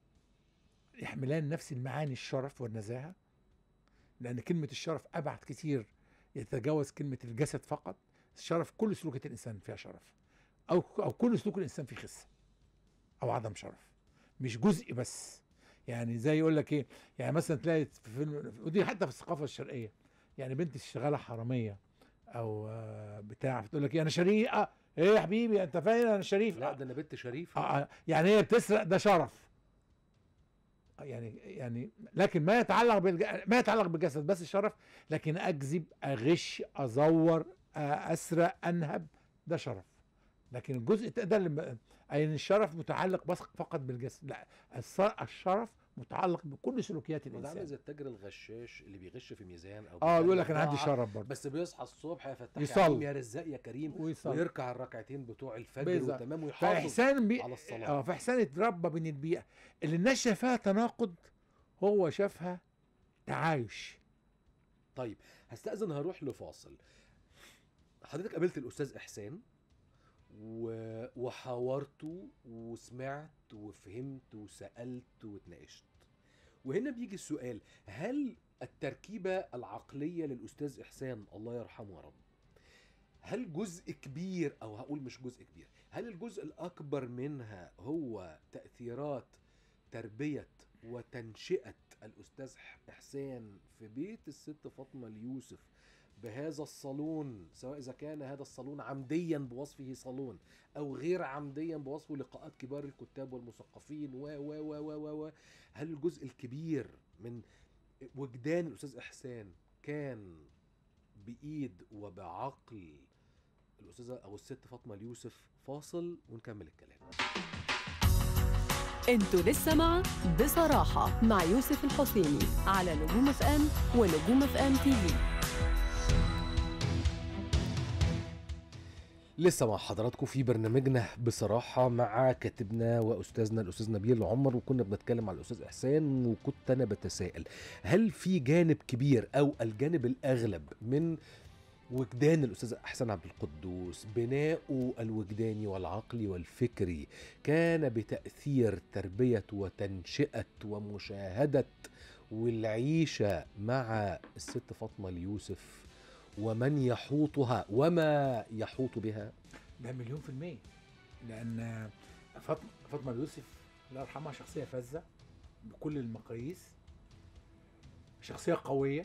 يحملان نفس المعاني الشرف والنزاهه لان كلمه الشرف ابعد كتير يتجاوز كلمه الجسد فقط الشرف كل سلوكات الانسان فيها شرف او او كل سلوك الانسان فيه خسه او عدم شرف مش جزء بس يعني زي يقول لك ايه يعني مثلا تلاقي في فيلم ودي حتى في الثقافه الشرقيه يعني بنت شغاله حراميه او آه، بتاع تقول لك إيه انا شريفه ايه يا حبيبي انت فاهم انا شريف لا ده انا بنت شريفه آه، آه، يعني هي بتسرق ده شرف آه، يعني يعني لكن ما يتعلق بالج... ما يتعلق بالجسد بس الشرف لكن اكذب اغش ازور آه، اسرق انهب ده شرف لكن الجزء ده اللي اي ان الشرف متعلق بس فقط بالجسد لا الص- الشرف متعلق بكل سلوكيات ده عامل الانسان زي التاجر الغشاش اللي بيغش في ميزان او اه بيخلي يقول لك انا عندي بضاعة، شرف برضه بس بيصحى الصبح يا فتاح يا يصلي. عليم يا رزاق يا كريم ويصلي ويركع الركعتين بتوع الفجر بالظبط. وتمام ويحافظ فاحسان بي... على الصلاة. اه فاحسان اتربى بين البيئه اللي الناس شافها تناقض هو شافها تعايش طيب هستأذن هروح لفاصل حضرتك قابلت الأستاذ إحسان و... وحاورته وسمعت وفهمت وسألت واتناقشت وهنا بيجي السؤال هل التركيبة العقلية للأستاذ إحسان الله يرحمه يا رب هل جزء كبير أو هقول مش جزء كبير هل الجزء الأكبر منها هو تأثيرات تربية وتنشئة الأستاذ إحسان في بيت الست فاطمة اليوسف بهذا الصالون سواء إذا كان هذا الصالون عمديا بوصفه صالون أو غير عمديا بوصفه لقاءات كبار الكتاب والمثقفين و و و و و و هل الجزء الكبير من وجدان الأستاذ إحسان كان بإيد وبعقل الأستاذة أو الست فاطمة اليوسف فاصل ونكمل الكلام انتوا لسه مع بصراحة مع يوسف الحسيني على نجوم اف ام ونجوم اف ام تي في لسه مع حضراتكم في برنامجنا بصراحة مع كاتبنا وأستاذنا الأستاذ نبيل عمر وكنا بنتكلم على الأستاذ إحسان وكنت أنا بتساءل هل في جانب كبير أو الجانب الأغلب من وجدان الأستاذ إحسان عبد القدوس بناؤه الوجداني والعقلي والفكري كان بتأثير تربية وتنشئة ومشاهدة والعيشة مع الست فاطمة اليوسف ومن يحوطها وما يحوط بها ده مليون في المية لأن فاطمة فاطمة اليوسف الله يرحمها شخصية فذة بكل المقاييس شخصية قوية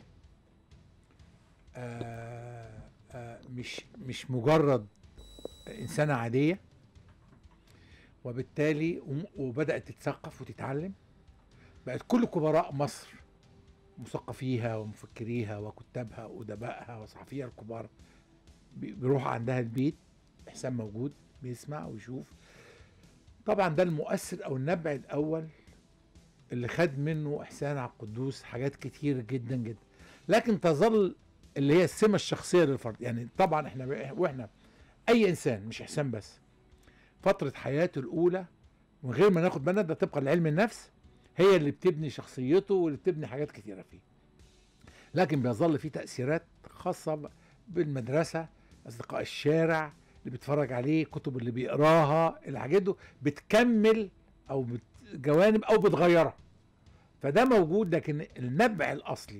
آه آه مش مش مجرد إنسانة عادية وبالتالي وم- وبدأت تتثقف وتتعلم بقت كل كبراء مصر مثقفيها ومفكريها وكتابها وأدبائها وصحفيها الكبار بي- بيروحوا عندها البيت إحسان موجود بيسمع ويشوف طبعا ده المؤثر أو النبع الأول اللي خد منه إحسان عبد القدوس حاجات كتير جدا جدا لكن تظل اللي هي السمة الشخصية للفرد يعني طبعا احنا واحنا أي إنسان مش إحسان بس فترة حياته الأولى من غير ما ناخد بالنا ده طبقا لعلم النفس هي اللي بتبني شخصيته واللي بتبني حاجات كتيرة فيه لكن بيظل فيه تأثيرات خاصة ب- بالمدرسة أصدقاء الشارع اللي بيتفرج عليه كتب اللي بيقراها الحاجات دي بتكمل أو بت- جوانب أو بتغيرها فده موجود لكن النبع الأصلي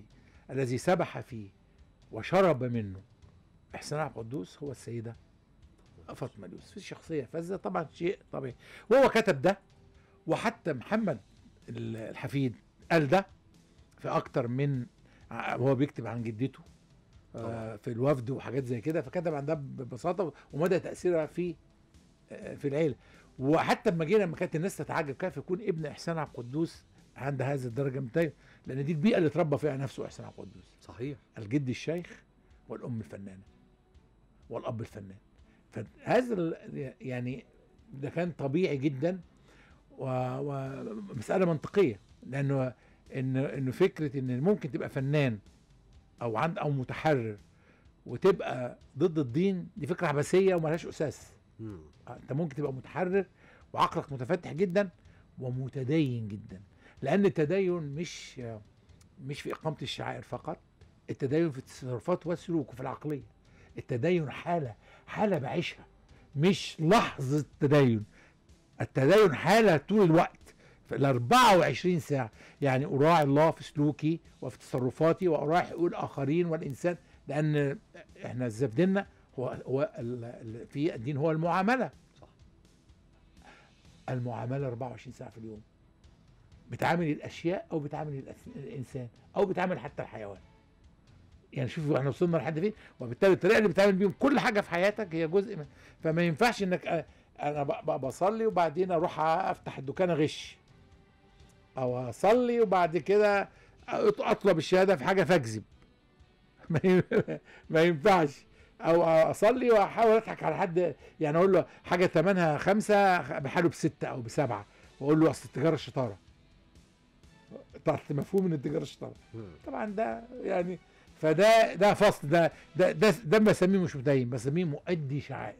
الذي سبح فيه وشرب منه احسان عبد القدوس هو السيده فاطمه اليوسف في شخصيه فذه طبعا شيء طبيعي وهو كتب ده وحتى محمد ال- الحفيد قال ده في اكتر من ع- وهو بيكتب عن جدته آه، في الوفد وحاجات زي كده فكتب عن ده ببساطه ومدى تاثيرها في آه، في العيله وحتى لما جينا لما كانت الناس تتعجب كيف يكون ابن احسان عبد القدوس عند هذه الدرجه من التاني لان دي البيئه اللي اتربى فيها نفسه احسان عبد القدوس صحيح الجد الشيخ والام الفنانه والاب الفنان فهذا ال- يعني ده كان طبيعي جدا و- ومساله منطقيه لانه ان انه فكره ان ممكن تبقى فنان او عند او متحرر وتبقى ضد الدين دي فكره عبثيه وملهاش اساس مم. انت ممكن تبقى متحرر وعقلك متفتح جدا ومتدين جدا لان التدين مش مش في اقامه الشعائر فقط التدين في التصرفات والسلوك وفي العقليه التدين حاله حاله بعيشها مش لحظه تدين التدين حاله طول الوقت في ال 24 ساعه يعني اراعي الله في سلوكي وفي تصرفاتي واراعي حقوق الاخرين والانسان لان احنا ازاي في ديننا هو هو ال- ال- في الدين هو المعامله صح. المعامله 24 ساعه في اليوم بتعامل الاشياء او بتعامل الأس- الانسان او بتعامل حتى الحيوان يعني شوف احنا وصلنا لحد فين وبالتالي الطريقه اللي بتعامل بيهم كل حاجه في حياتك هي جزء من فما ينفعش انك أ- انا ب- ب- بصلي وبعدين اروح افتح الدكان اغش او اصلي وبعد كده أط- اطلب الشهاده في حاجه فاكذب ما ي- ما ينفعش او اصلي واحاول اضحك على حد يعني اقول له حاجه ثمنها خمسه بحاله بسته او بسبعه واقول له اصل التجاره الشطاره تحت مفهوم ان التجاره الشطاره مم. طبعا ده يعني فده ده فصل ده ده ده, ده بسميه مش متدين بسميه مؤدي شعائر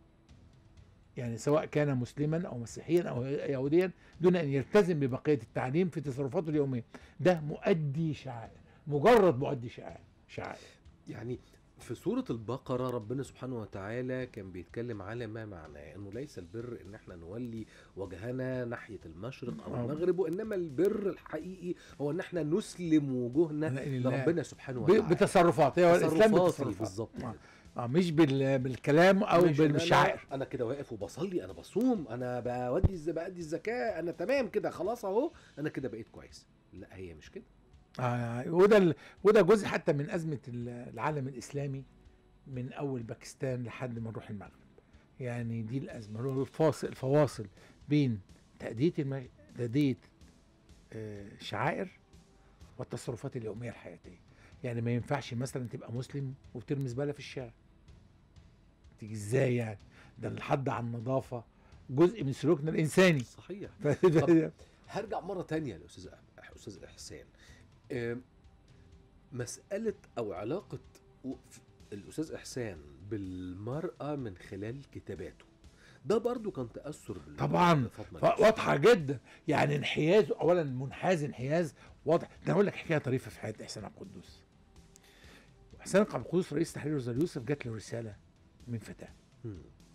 يعني سواء كان مسلما او مسيحيا او يهوديا دون ان يلتزم ببقيه التعليم في تصرفاته اليوميه ده مؤدي شعائر مجرد مؤدي شعائر شعائر يعني في سورة البقرة ربنا سبحانه وتعالى كان بيتكلم على ما معناه انه ليس البر ان احنا نولي وجهنا ناحية المشرق او آه. المغرب وانما البر الحقيقي هو ان احنا نسلم وجوهنا لله. لربنا سبحانه ب- وتعالى بتصرفات هو الاسلام تصرفاتي بالتصرفات بالظبط آه. كده. اه مش بال بالكلام او مش إن أنا- بالشعائر انا كده واقف وبصلي انا بصوم انا بودي الز- بادي الزكاه انا تمام كده خلاص اهو انا كده بقيت كويس لا هي مش كده آه وده ال- وده جزء حتى من ازمه ال- العالم الاسلامي من اول باكستان لحد ما نروح المغرب يعني دي الازمه هو الفاصل الفواصل بين تاديه الم... تاديه آه، شعائر والتصرفات اليوميه الحياتيه يعني ما ينفعش مثلا تبقى مسلم وبترمي زباله في الشارع تيجي ازاي يعني ده الحد على النظافه جزء من سلوكنا الانساني صحيح ف... طب- هرجع مره تانية لاستاذ أح- استاذ احسان آم، مساله او علاقه و- ف- الاستاذ احسان بالمراه من خلال كتاباته ده برضو كان تاثر بال- طبعاً. بفاطمه ف- اليوسف. واضحه جدا يعني انحيازه اولا منحاز انحياز واضح ده أنا اقول لك حكايه طريفه في حياه احسان عبد القدوس احسان عبد القدوس رئيس تحرير وزير يوسف جات له رساله من فتاه مم.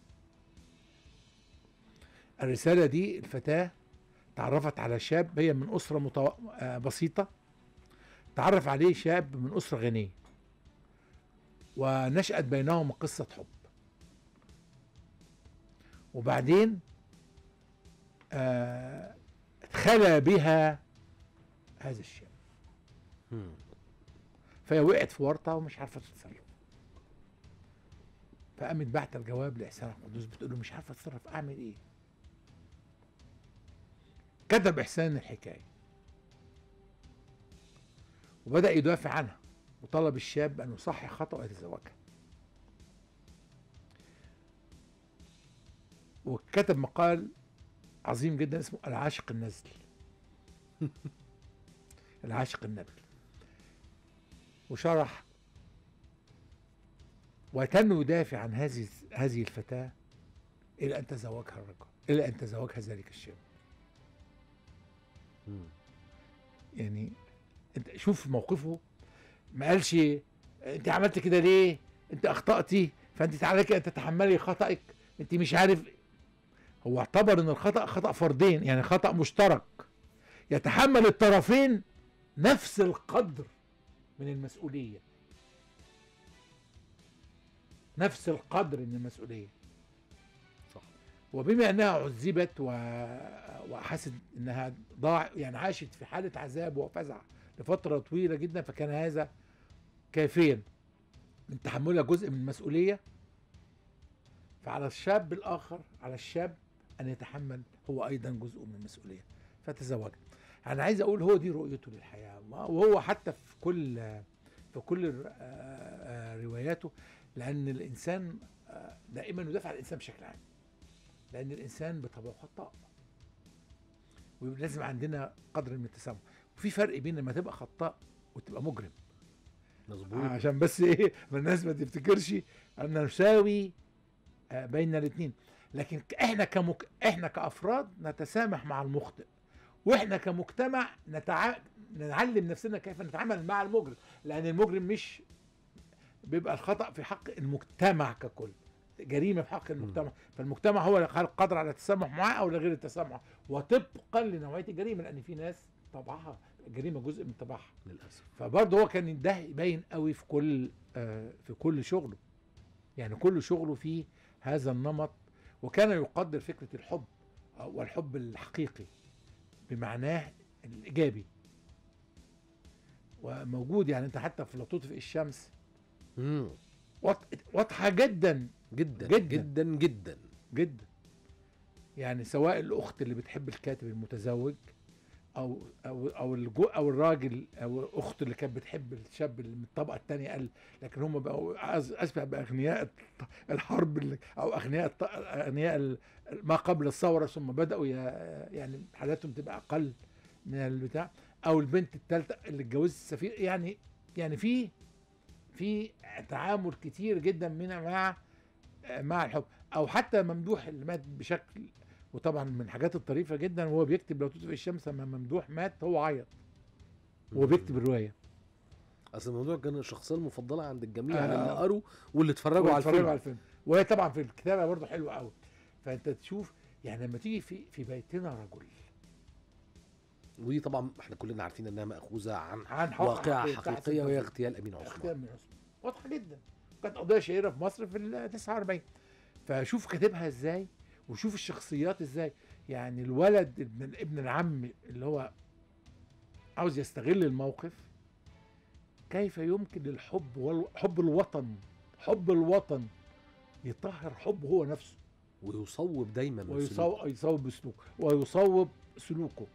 الرساله دي الفتاه تعرفت على شاب هي من اسره متو... آه، بسيطه تعرف عليه شاب من اسره غنيه ونشأت بينهم قصه حب وبعدين آه اتخلى بها هذا الشاب مم. فهي وقعت في ورطه ومش عارفه تتصرف فقامت بعت الجواب لاحسان عبد القدوس بتقول له مش عارفه اتصرف اعمل ايه كتب احسان الحكايه وبدا يدافع عنها وطلب الشاب ان يصحح خطأ ويتزوجها وكتب مقال عظيم جدا اسمه العاشق النزل العاشق النبل وشرح وكان يدافع عن هذه هذه الفتاة إلى أن تزوجها الرجل إلى أن تزوجها ذلك الشاب مم. يعني انت شوف موقفه ما قالش انت عملت كده ليه انت اخطأتي فانت عليك ان تتحملي خطأك انت مش عارف هو اعتبر ان الخطأ خطأ فردين يعني خطأ مشترك يتحمل الطرفين نفس القدر من المسؤوليه نفس القدر من المسؤوليه صح وبما انها عذبت و... وحست انها ضاع يعني عاشت في حاله عذاب وفزع لفتره طويله جدا فكان هذا كافيا من تحملها جزء من المسؤوليه فعلى الشاب الاخر على الشاب ان يتحمل هو ايضا جزء من المسؤوليه فتزوج انا عايز اقول هو دي رؤيته للحياه وهو حتى في كل في كل آه، آه، رواياته لان الانسان آه، دائما يدافع عن الانسان بشكل عام لان الانسان بطبعه خطاء ولازم عندنا قدر من التسامح وفي فرق بين لما تبقى خطاء وتبقى مجرم مظبوط عشان بس ايه ما الناس ما تفتكرش ان نساوي آه، بين الاثنين لكن ك- احنا كمك... احنا كافراد نتسامح مع المخطئ واحنا كمجتمع نتع... نعلم نفسنا كيف نتعامل مع المجرم لان المجرم مش بيبقى الخطا في حق المجتمع ككل جريمه في حق المجتمع فالمجتمع هو اللي قال قادر على التسامح معاه او لغير التسامح وطبقا لنوعيه الجريمه لان في ناس طبعها الجريمه جزء من طبعها للاسف فبرضه هو كان ده باين قوي في كل آه في كل شغله يعني كل شغله فيه هذا النمط وكان يقدر فكره الحب آه، والحب الحقيقي بمعناه الايجابي وموجود يعني انت حتى في لا تطفئ الشمس مم. واض- واضحه جدا جدا جداً. جدا جدا جدا جدا يعني سواء الاخت اللي بتحب الكاتب المتزوج او او او الجو او الراجل او الاخت اللي كانت بتحب الشاب اللي من الطبقه الثانيه قال لكن هم بقوا أز- اشبه باغنياء الط- الحرب اللي او اغنياء الط- اغنياء ال- ما قبل الثوره ثم بداوا ي- يعني حالاتهم تبقى اقل من البتاع او البنت الثالثه اللي اتجوزت السفير يعني يعني في في تعامل كتير جدا من مع مع الحب او حتى ممدوح اللي مات بشكل وطبعا من الحاجات الطريفه جدا وهو بيكتب لو تطفئ الشمس لما ممدوح مات هو عيط وهو بيكتب الروايه اصل الموضوع كان الشخصيه المفضله عند الجميع آه. يعني اللي قروا واللي اتفرجوا على ويتفرجوا الفيلم على الفيلم وهي طبعا في الكتابه برضه حلوه قوي فانت تشوف يعني لما تيجي في في بيتنا رجل ودي طبعا احنا كلنا عارفين انها ماخوذه عن عن حق- واقعه حقيقة حقيقيه أحسن وهي تفسير. اغتيال امين عثمان اختيار من عثمان واضحه جدا كانت قضيه شهيره في مصر في ال 49 فشوف كاتبها ازاي وشوف الشخصيات ازاي يعني الولد ابن ابن العم اللي هو عاوز يستغل الموقف كيف يمكن للحب وحب الوطن حب الوطن يطهر حبه هو نفسه ويصوب دايما من سلوكه. ويصوب يصوب بسلوكه ويصوب سلوكه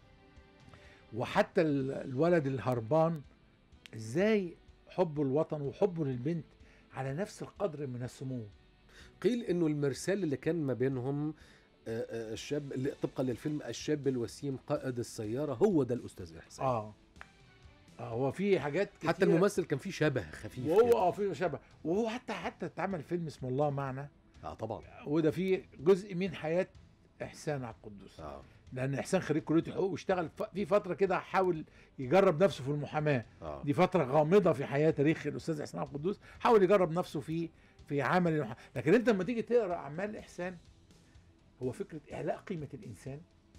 وحتى ال- الولد الهربان ازاي حب الوطن وحبه للبنت على نفس القدر من السمو قيل انه المرسال اللي كان ما بينهم آه، آه، الشاب اللي طبقا للفيلم الشاب الوسيم قائد السياره هو ده الاستاذ احسان اه اه هو في حاجات كتيرة حتى الممثل كان فيه شبه خفيف وهو كده. اه في شبه وهو حتى حتى اتعمل فيلم اسمه الله معنا اه طبعا وده فيه جزء من حياه احسان عبد القدوس اه لان احسان خريج كليه الحقوق واشتغل ف- في فتره كده حاول يجرب نفسه في المحاماه اه دي فترة غامضة في حياة تاريخ الأستاذ إحسان عبد القدوس حاول يجرب نفسه في في عمل المح... لكن أنت لما تيجي تقرأ أعمال إحسان هو فكرة إعلاء قيمة الإنسان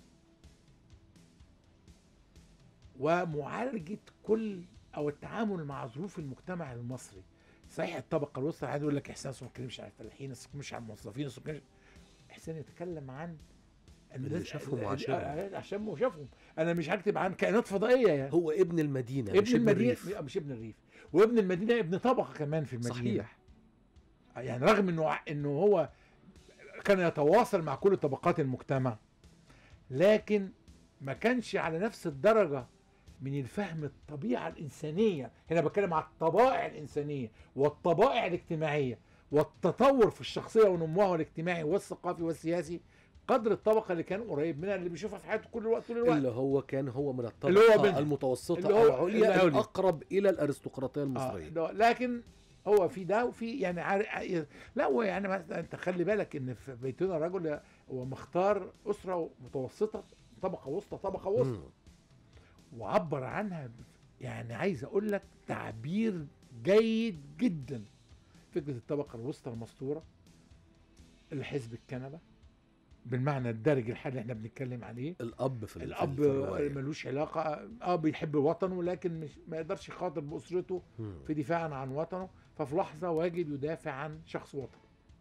ومعالجة كل أو التعامل مع ظروف المجتمع المصري صحيح الطبقة الوسطى عايز يقول لك إحسان أصلا ما بيتكلمش عن الفلاحين أصلا مش عن الموظفين أصلا مش- إحسان يتكلم عن اللي الناس- شافهم ال- ال- وعاشرهم. عشان وشافهم أنا مش هكتب عن كائنات فضائية يعني هو ابن المدينه مش ابن المدينه الريف. مش ابن الريف وابن المدينه ابن طبقه كمان في المدينه صحيح. يعني رغم انه ع- انه هو كان يتواصل مع كل طبقات المجتمع لكن ما كانش على نفس الدرجه من الفهم الطبيعه الانسانيه هنا بتكلم على الطبائع الانسانيه والطبائع الاجتماعيه والتطور في الشخصيه ونموها الاجتماعي والثقافي والسياسي قدر الطبقه اللي كان قريب منها اللي بيشوفها في حياته كل الوقت طول الوقت اللي هو كان هو من اللي هو الطبقه بنت. المتوسطه اللي هو العليا العليا. الاقرب الى الارستقراطيه المصريه آه لا- لكن هو في ده وفي يعني عارف لا هو يعني مثلا انت خلي بالك ان في بيتنا رجل هو مختار اسره متوسطه طبقه وسطى طبقه وسطى مم. وعبر عنها ب- يعني عايز اقول لك تعبير جيد جدا فكره الطبقه الوسطى المستوره الحزب الكنبه بالمعنى الدارج الحالي اللي احنا بنتكلم عليه الاب في ال- في الاب ال- في الرواية. ملوش علاقه اه بيحب وطنه لكن مش ما يقدرش يخاطر باسرته مم. في دفاعا عن وطنه ففي لحظه واجب يدافع عن شخص وطني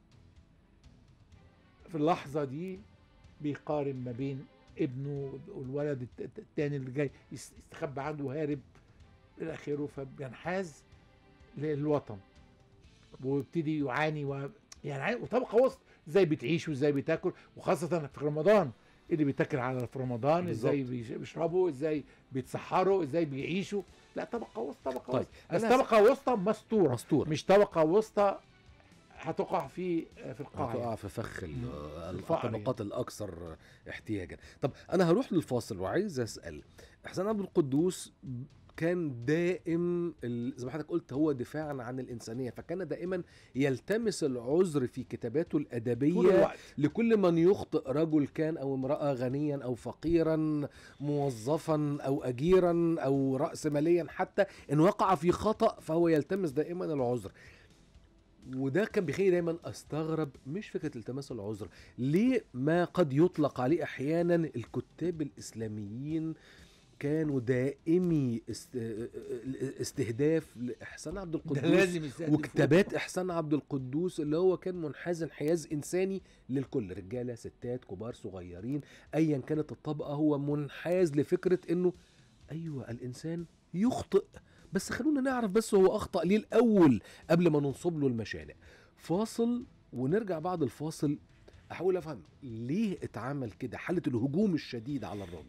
في اللحظه دي بيقارن ما بين ابنه والولد الت- الت- التاني اللي جاي يس- يستخبى عنده وهارب الى اخره فبينحاز للوطن ويبتدي يعاني و... يعني عا- وطبقه وسط ازاي بتعيش وازاي بتاكل وخاصه في رمضان اللي بيتاكل على في رمضان ازاي بالظبط. بيش- بيشربوا ازاي بيتسحروا ازاي بيعيشوا لا طبقه وسط طبقه طيب، وسط بس أنا طبقه وسطى مستوره مستور مش طبقه وسطى هتقع في في القاع يعني. هتقع في فخ ال- مم. ال- الفقر الطبقات الاكثر احتياجا طب انا هروح للفاصل وعايز اسال احسان عبد القدوس كان دائم ال- زي ما حضرتك قلت هو دفاعا عن الانسانيه فكان دائما يلتمس العذر في كتاباته طول الادبيه الوقت لكل من يخطئ رجل كان او امراه غنيا او فقيرا موظفا او اجيرا او راس ماليا حتى ان وقع في خطا فهو يلتمس دائما العذر وده كان بيخليني دايما استغرب مش فكره التماس العذر ليه ما قد يطلق عليه احيانا الكتاب الاسلاميين كانوا دائمي است... استهداف لاحسان عبد ده القدوس لازم يستهدفوه. وكتابات احسان عبد القدوس اللي هو كان منحاز انحياز انساني للكل رجاله ستات كبار صغيرين ايا كانت الطبقه هو منحاز لفكره انه ايوه الانسان يخطئ بس خلونا نعرف بس هو اخطا ليه الاول قبل ما ننصب له المشانق فاصل ونرجع بعد الفاصل احاول افهم ليه اتعمل كده حاله الهجوم الشديد على الراجل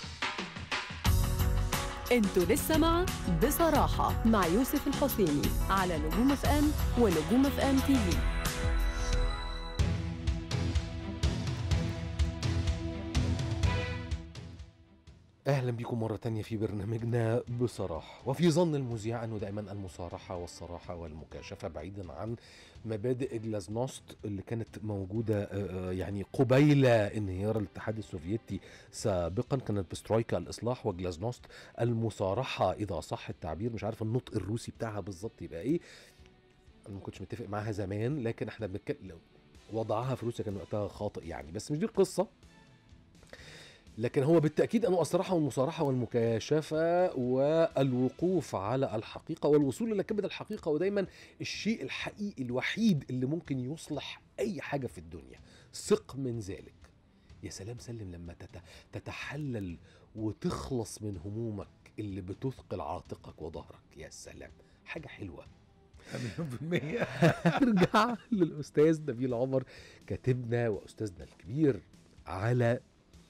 انتوا لسه مع بصراحة مع يوسف الحسيني على نجوم اف ام ونجوم اف ام تي في اهلا بكم مره تانية في برنامجنا بصراحه وفي ظن المذيع انه دائما المصارحه والصراحه والمكاشفه بعيدا عن مبادئ جلازنوست اللي كانت موجوده آه، آه، يعني قبيل انهيار الاتحاد السوفيتي سابقا كانت بسترويكا الاصلاح وجلازنوست المصارحه اذا صح التعبير مش عارف النطق الروسي بتاعها بالظبط يبقى ايه انا ما كنتش متفق معاها زمان لكن احنا بنتكلم وضعها في روسيا كان وقتها خاطئ يعني بس مش دي القصه لكن هو بالتاكيد انه الصراحه والمصارحه والمكاشفه والوقوف على الحقيقه والوصول الى كبد الحقيقه ودايما الشيء الحقيقي الوحيد اللي ممكن يصلح اي حاجه في الدنيا ثق من ذلك يا سلام سلم لما تت- تتحلل وتخلص من همومك اللي بتثقل عاتقك وظهرك يا سلام حاجه حلوه مليون في المية ارجع للاستاذ نبيل عمر كاتبنا واستاذنا الكبير على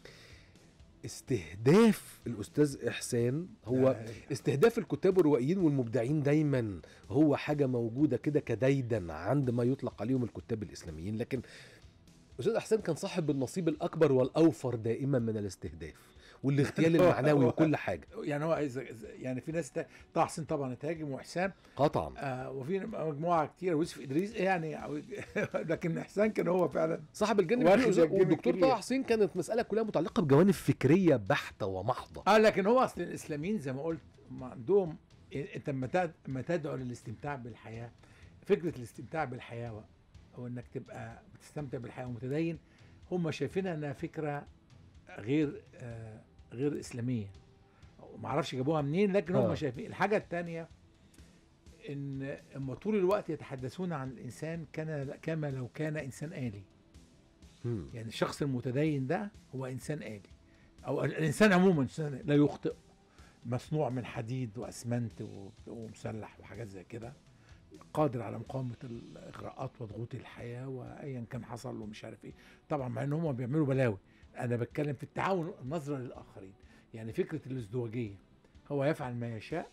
استهداف الاستاذ احسان هو استهداف الكتاب والروائيين والمبدعين دايما هو حاجه موجوده كده كديدا عند ما يطلق عليهم الكتاب الاسلاميين لكن استاذ احسان كان صاحب النصيب الاكبر والاوفر دائما من الاستهداف والاغتيال المعنوي وكل حاجه يعني هو عايز- يعني في ناس تا- طه حسين طبعا اتهاجم وحسام قطعا آه وفي مجموعه كتير ويوسف ادريس يعني لكن احسان كان هو فعلا صاحب الجانب واخد الكبير الجانب والدكتور الكبير. طه حسين كانت مساله كلها متعلقه بجوانب فكريه بحته ومحضه اه لكن هو اصل الاسلاميين زي ما قلت هم عندهم انت لما تد- لما تدعو للاستمتاع بالحياه فكره الاستمتاع بالحياه و- او انك تبقى بتستمتع بالحياه ومتدين هم شايفينها انها فكره غير آه غير اسلاميه ما اعرفش جابوها منين لكن هم آه. شايفين الحاجه الثانيه ان هم طول الوقت يتحدثون عن الانسان كان كما لو كان انسان آلي مم. يعني الشخص المتدين ده هو انسان آلي او ال- الانسان عموما إنسان لا يخطئ مصنوع من حديد واسمنت و- ومسلح وحاجات زي كده قادر على مقاومه الاغراءات وضغوط الحياه وايا كان حصل له مش عارف ايه طبعا مع ان هم بيعملوا بلاوي انا بتكلم في التعاون النظره للاخرين يعني فكره الازدواجيه هو يفعل ما يشاء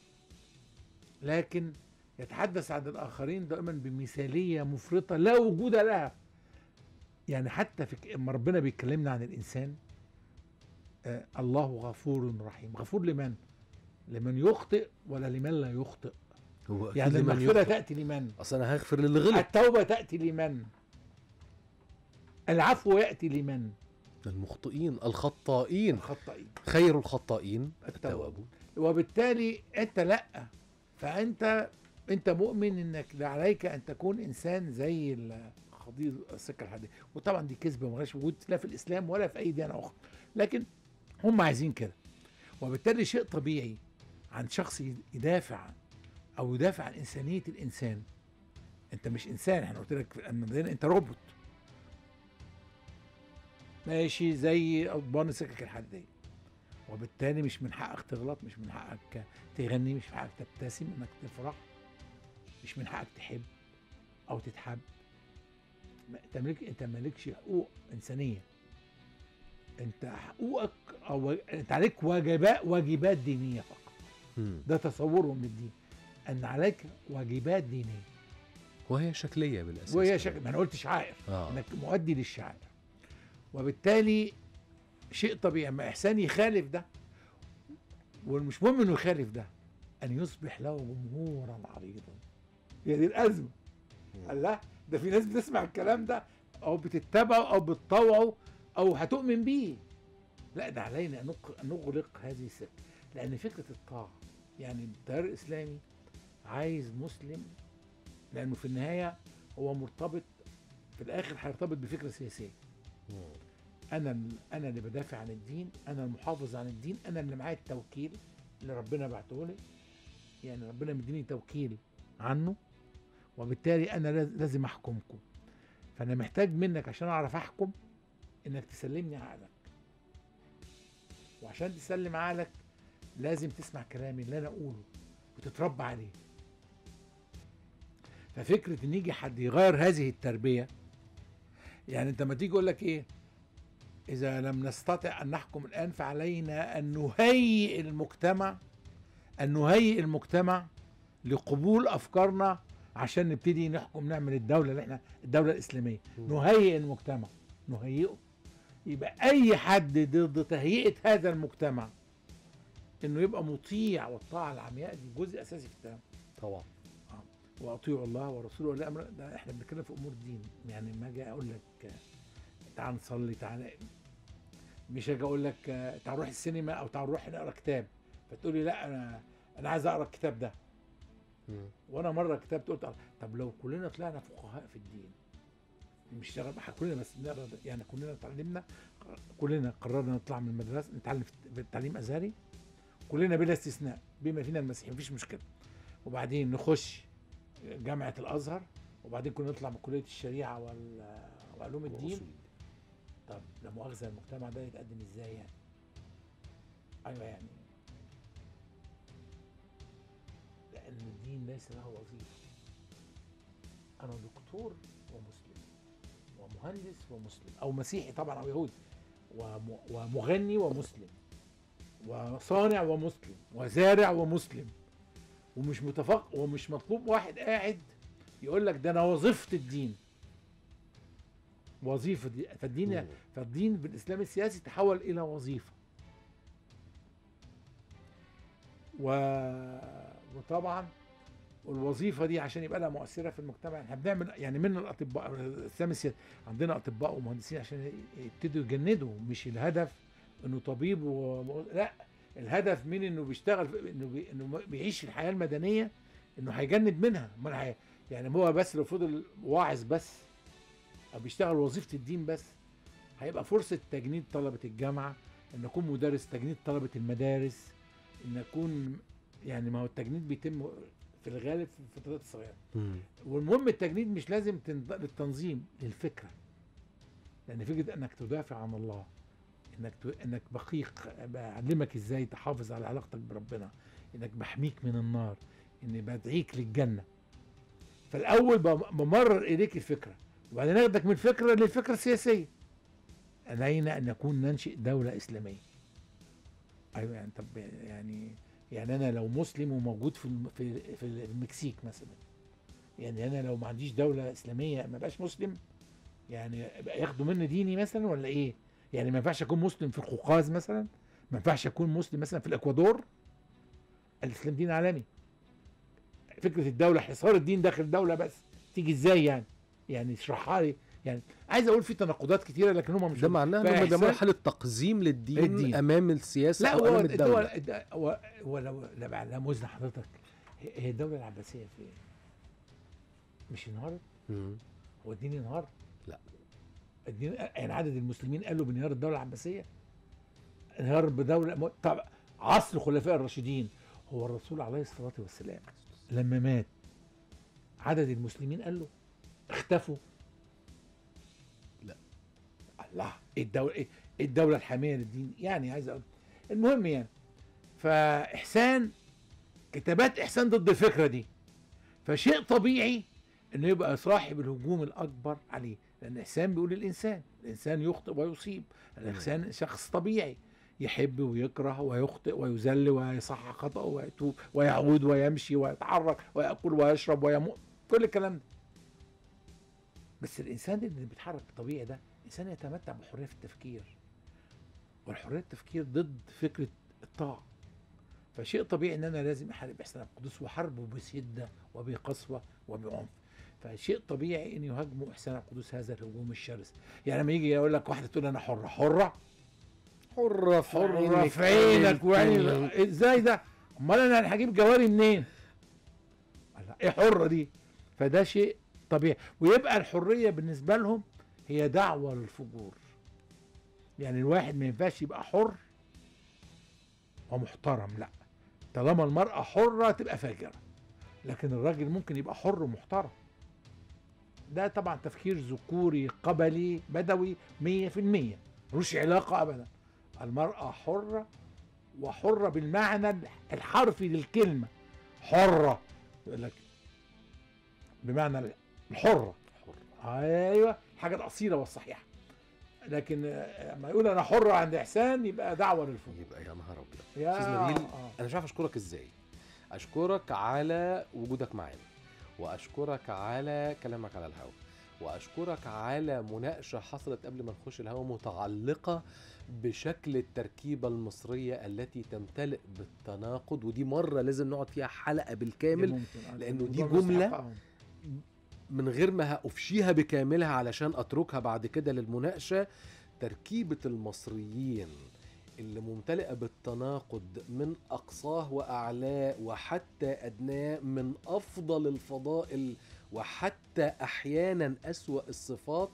لكن يتحدث عن الاخرين دائما بمثاليه مفرطه لا وجود لها يعني حتى في ك- اما ربنا بيكلمنا عن الانسان آه الله غفور رحيم غفور لمن لمن يخطئ ولا لمن لا يخطئ هو أكيد يعني لمن المغفره يخطئ. تاتي لمن اصل انا هغفر للي غلط التوبه تاتي لمن العفو ياتي لمن المخطئين الخطائين الخطائين خير الخطائين التوابون. التوابون وبالتالي انت لا فانت انت مؤمن انك عليك ان تكون انسان زي دي السكه الحديديه وطبعا دي كذبه مالهاش وجود لا في الاسلام ولا في اي ديانه اخرى لكن هم عايزين كده وبالتالي شيء طبيعي عن شخص يدافع او يدافع عن انسانيه الانسان انت مش انسان احنا قلت لك في المدينة انت روبوت ماشي زي اضبان السكك الحديديه وبالتالي مش من حقك تغلط مش من حقك تغني مش من حقك تبتسم انك تفرح مش من حقك تحب او تتحب ما- انت مالك انت مالكش حقوق انسانيه انت حقوقك او انت عليك واجبات واجبات دينيه فقط مم. ده تصورهم للدين ان عليك واجبات دينيه وهي شكليه بالاساس وهي كمان. شكل ما انا قلت شعائر اه انك مؤدي للشعائر وبالتالي شيء طبيعي اما احسان يخالف ده والمش مهم انه يخالف ده ان يصبح له جمهورا عريضا هي دي الازمه مم. قال لا ده في ناس بتسمع الكلام ده او بتتبعه او بتطوعه او هتؤمن بيه لا ده علينا ان نق- أن نغلق هذه السكه لان فكره الطاعه يعني التيار الاسلامي عايز مسلم لانه في النهايه هو مرتبط في الاخر هيرتبط بفكره سياسيه مم. انا ال- انا اللي بدافع عن الدين انا المحافظ عن الدين انا اللي معايا التوكيل اللي ربنا بعته لي يعني ربنا مديني توكيل عنه وبالتالي انا لاز- لازم احكمكم فانا محتاج منك عشان اعرف احكم انك تسلمني عقلك وعشان تسلم عقلك لازم تسمع كلامي اللي انا اقوله وتتربى عليه ففكره ان يجي حد يغير هذه التربيه يعني انت ما تيجي يقول لك ايه اذا لم نستطع ان نحكم الان فعلينا ان نهيئ المجتمع ان نهيئ المجتمع لقبول افكارنا عشان نبتدي نحكم نعمل الدوله اللي احنا الدوله الاسلاميه مم. نهيئ المجتمع نهيئه يبقى اي حد ضد تهيئه هذا المجتمع انه يبقى مطيع والطاعه العمياء دي جزء اساسي في التعامل طبعا واطيعوا الله ورسوله ولا امر ده احنا بنتكلم في امور الدين يعني ما اجي اقول لك آه، تعال نصلي تعال مش هاجي اقول لك آه، تعال نروح السينما او تعال نروح نقرا كتاب فتقول لي لا انا انا عايز اقرا الكتاب ده مم. وانا مره كتبت قلت آه، طب لو كلنا طلعنا فقهاء في الدين مش شغال بقى كلنا بس بنقرا ده، يعني كلنا اتعلمنا كلنا قررنا نطلع من المدرسه نتعلم في التعليم ازهري كلنا بلا استثناء بما فينا المسيحيين مفيش مشكله وبعدين نخش جامعه الازهر وبعدين كنا نطلع من كليه الشريعه وال- وعلوم الدين وأصول. طب لا مؤاخذه المجتمع ده يتقدم ازاي يعني؟ ايوه يعني لان الدين ليس له وظيفه انا دكتور ومسلم ومهندس ومسلم او مسيحي طبعا او يهودي وم- ومغني ومسلم وصانع ومسلم وزارع ومسلم ومش متفق ومش مطلوب واحد قاعد يقول لك ده انا وظيفه الدين وظيفه دي فالدين مم. فالدين بالاسلام السياسي تحول الى وظيفه و... وطبعا والوظيفه دي عشان يبقى لها مؤثره في المجتمع احنا بنعمل يعني من الاطباء الاسلام السياسي عندنا اطباء ومهندسين عشان يبتدوا يجندوا مش الهدف انه طبيب و... لا الهدف من انه بيشتغل في- انه بي... انه بيعيش في الحياه المدنيه انه هيجند منها امال هي... يعني هو بس لو فضل واعظ بس او بيشتغل وظيفه الدين بس هيبقى فرصه تجنيد طلبه الجامعه ان اكون مدرس تجنيد طلبه المدارس ان اكون يعني ما هو التجنيد بيتم في الغالب في الفترات الصغيره مم. والمهم التجنيد مش لازم تنض- للتنظيم للفكره لان فكره انك تدافع عن الله انك ت... انك بقيق بعلمك ازاي تحافظ على علاقتك بربنا انك بحميك من النار اني بدعيك للجنه فالاول بم- بمرر اليك الفكره وبعدين اخدك من الفكره للفكره السياسيه علينا ان نكون ننشئ دوله اسلاميه ايوه يعني طب يعني يعني انا لو مسلم وموجود في الم- في في المكسيك مثلا يعني انا لو ما عنديش دوله اسلاميه ما بقاش مسلم يعني يبقى ياخدوا مني ديني مثلا ولا ايه يعني ما ينفعش اكون مسلم في القوقاز مثلا ما ينفعش اكون مسلم مثلا في الاكوادور الاسلام دين عالمي فكره الدوله حصار الدين داخل دوله بس تيجي ازاي يعني يعني اشرحها لي يعني عايز اقول في تناقضات كتيره لكن هم مش ده معناه انهم فإحسان- بيعملوا حاله تقزيم للدين الدين. امام السياسه لا او هو امام الدوله الدول الد- هو هو لو لا بقى- لا موزن حضرتك هي هي الدوله العباسيه فين؟ مش انهارت؟ مم. هو الدين انهار؟ الدين يعني عدد المسلمين قالوا بانهيار الدوله العباسيه انهيار بدوله م- طب عصر الخلفاء الراشدين هو الرسول عليه الصلاه والسلام لما مات عدد المسلمين قال له اختفوا لا. الله ايه الدوله ايه إيه الدوله الحاميه للدين يعني عايز اقول المهم يعني فاحسان كتابات احسان ضد الفكره دي فشيء طبيعي انه يبقى صاحب الهجوم الاكبر عليه لان احسان بيقول الانسان الانسان يخطئ ويصيب الانسان شخص طبيعي يحب ويكره ويخطئ ويذل ويصحح خطأه ويتوب ويعود ويمشي ويتحرك ويأكل ويشرب ويموت كل الكلام ده بس الانسان اللي بيتحرك طبيعي ده انسان يتمتع بحريه في التفكير والحريه التفكير ضد فكره الطاعه فشيء طبيعي ان انا لازم احارب احسان القدس وحاربه بشده وبقسوه وبعنف فشيء طبيعي ان يهاجموا احسان القدس هذا الهجوم الشرس يعني لما يجي يقول لك واحده تقول انا حره حره حرة حره في عينك وعينك ازاي ده امال انا هجيب جواري منين الله، ايه حره دي فده شيء طبيعي ويبقى الحريه بالنسبه لهم هي دعوه للفجور يعني الواحد ما ينفعش يبقى حر ومحترم لا طالما المرأة حرة تبقى فاجرة لكن الراجل ممكن يبقى حر ومحترم ده طبعا تفكير ذكوري قبلي بدوي مية في المية ملوش علاقة أبدا المرأة حرة وحرة بالمعنى الحرفي للكلمة حرة يقول لك بمعنى الحرة ايوه الحاجة الأصيلة والصحيحة لكن آه، لما يقول انا حر عند احسان يبقى دعوه للفجور يبقى يا نهار ابيض يا استاذ نبيل آه. انا مش عارف اشكرك ازاي اشكرك على وجودك معانا واشكرك على كلامك على الهواء واشكرك على مناقشه حصلت قبل ما نخش الهواء متعلقه بشكل التركيبه المصريه التي تمتلئ بالتناقض ودي مره لازم نقعد فيها حلقه بالكامل ممكن، آه، لأنه دي الموضوع جملة مستحق، آه. من غير ما افشيها بكاملها علشان اتركها بعد كده للمناقشه تركيبه المصريين اللي ممتلئه بالتناقض من اقصاه واعلاه وحتى ادناه من افضل الفضائل وحتى احيانا اسوا الصفات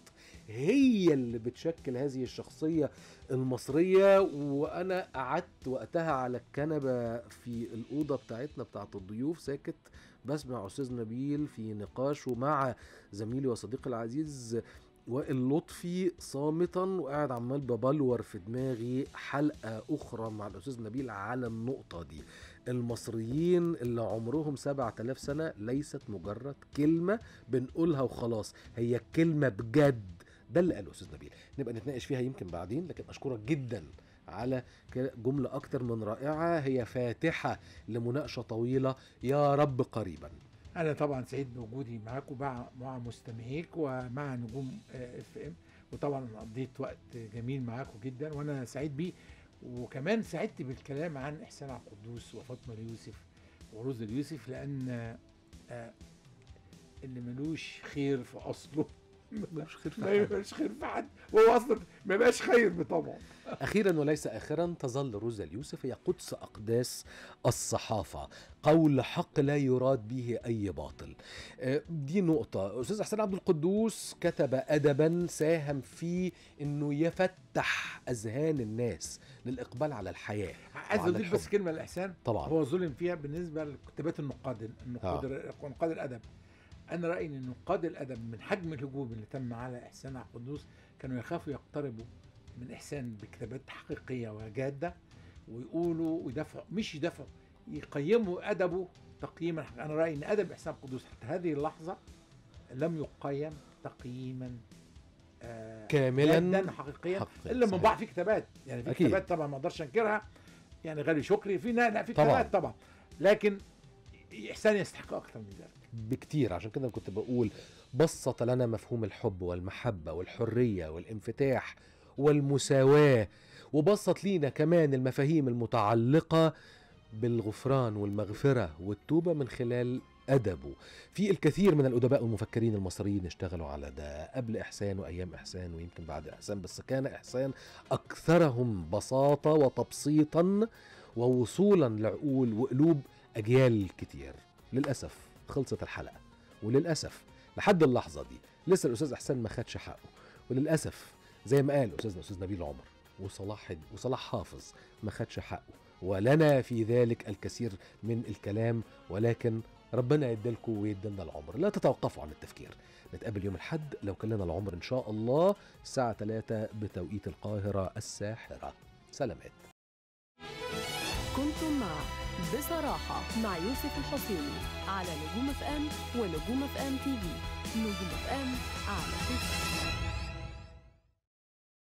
هي اللي بتشكل هذه الشخصيه المصريه وانا قعدت وقتها على الكنبه في الاوضه بتاعتنا بتاعت الضيوف ساكت بسمع استاذ نبيل في نقاشه مع زميلي وصديقي العزيز وائل لطفي صامتا وقاعد عمال ببلور في دماغي حلقه اخرى مع الاستاذ نبيل على النقطه دي المصريين اللي عمرهم 7000 سنه ليست مجرد كلمه بنقولها وخلاص هي كلمه بجد ده اللي قاله استاذ نبيل نبقى نتناقش فيها يمكن بعدين لكن اشكرك جدا على ك- جمله اكتر من رائعه هي فاتحه لمناقشه طويله يا رب قريبا انا طبعا سعيد بوجودي معاكم مع مع مستمعيك ومع نجوم اف ام وطبعا أنا قضيت وقت جميل معاكم جدا وانا سعيد بيه وكمان سعدت بالكلام عن احسان عبد القدوس وفاطمه اليوسف وروز اليوسف لان آه، اللي ملوش خير في اصله ملوش خير في ما حد. يبقاش خير في حد وهو اصلا ما يبقاش خير بطبعه اخيرا وليس اخرا تظل روزا اليوسف هي قدس اقداس الصحافه قول حق لا يراد به اي باطل آه، دي نقطه استاذ حسين عبد القدوس كتب ادبا ساهم في انه يفتح اذهان الناس للاقبال على الحياه عايز وعلى اضيف بس الحب. كلمه لاحسان طبعا هو ظلم فيها بالنسبه لكتابات النقاد النقاد نقاد الادب انا رايي ان نقاد الادب من حجم الهجوم اللي تم على احسان عبد القدوس كانوا يخافوا يقتربوا من احسان بكتابات حقيقيه وجاده ويقولوا ويدافعوا مش يدافعوا يقيموا ادبه تقييما حقيقي. انا رايي ان ادب احسان عبد القدوس حتى هذه اللحظه لم يقيم تقييما آه كاملا جدا حقيقيا حقيقي، الا من صحيح. بعض في كتابات يعني في أكيد. كتابات طبعا ما اقدرش انكرها يعني غالي شكري في نا- لا في طبعاً. كتابات طبعا لكن احسان يستحق اكثر من ذلك بكتير عشان كده كنت بقول بسط لنا مفهوم الحب والمحبة والحرية والانفتاح والمساواة وبسط لينا كمان المفاهيم المتعلقة بالغفران والمغفرة والتوبة من خلال أدبه في الكثير من الأدباء والمفكرين المصريين اشتغلوا على ده قبل إحسان وأيام إحسان ويمكن بعد إحسان بس كان إحسان أكثرهم بساطة وتبسيطا ووصولا لعقول وقلوب أجيال كتير للأسف خلصت الحلقة وللأسف لحد اللحظة دي لسه الأستاذ إحسان ما خدش حقه وللاسف زي ما قال استاذنا استاذ نبيل عمر وصلاح وصلاح حافظ ما خدش حقه ولنا في ذلك الكثير من الكلام ولكن ربنا يديلكم ويدينا العمر لا تتوقفوا عن التفكير نتقابل يوم الحد لو كان لنا العمر ان شاء الله الساعه 3 بتوقيت القاهره الساحره سلامات كنتم مع بصراحة مع يوسف الحسيني على نجوم اف ام ونجوم اف ام تي في نجوم اف ام على كيفك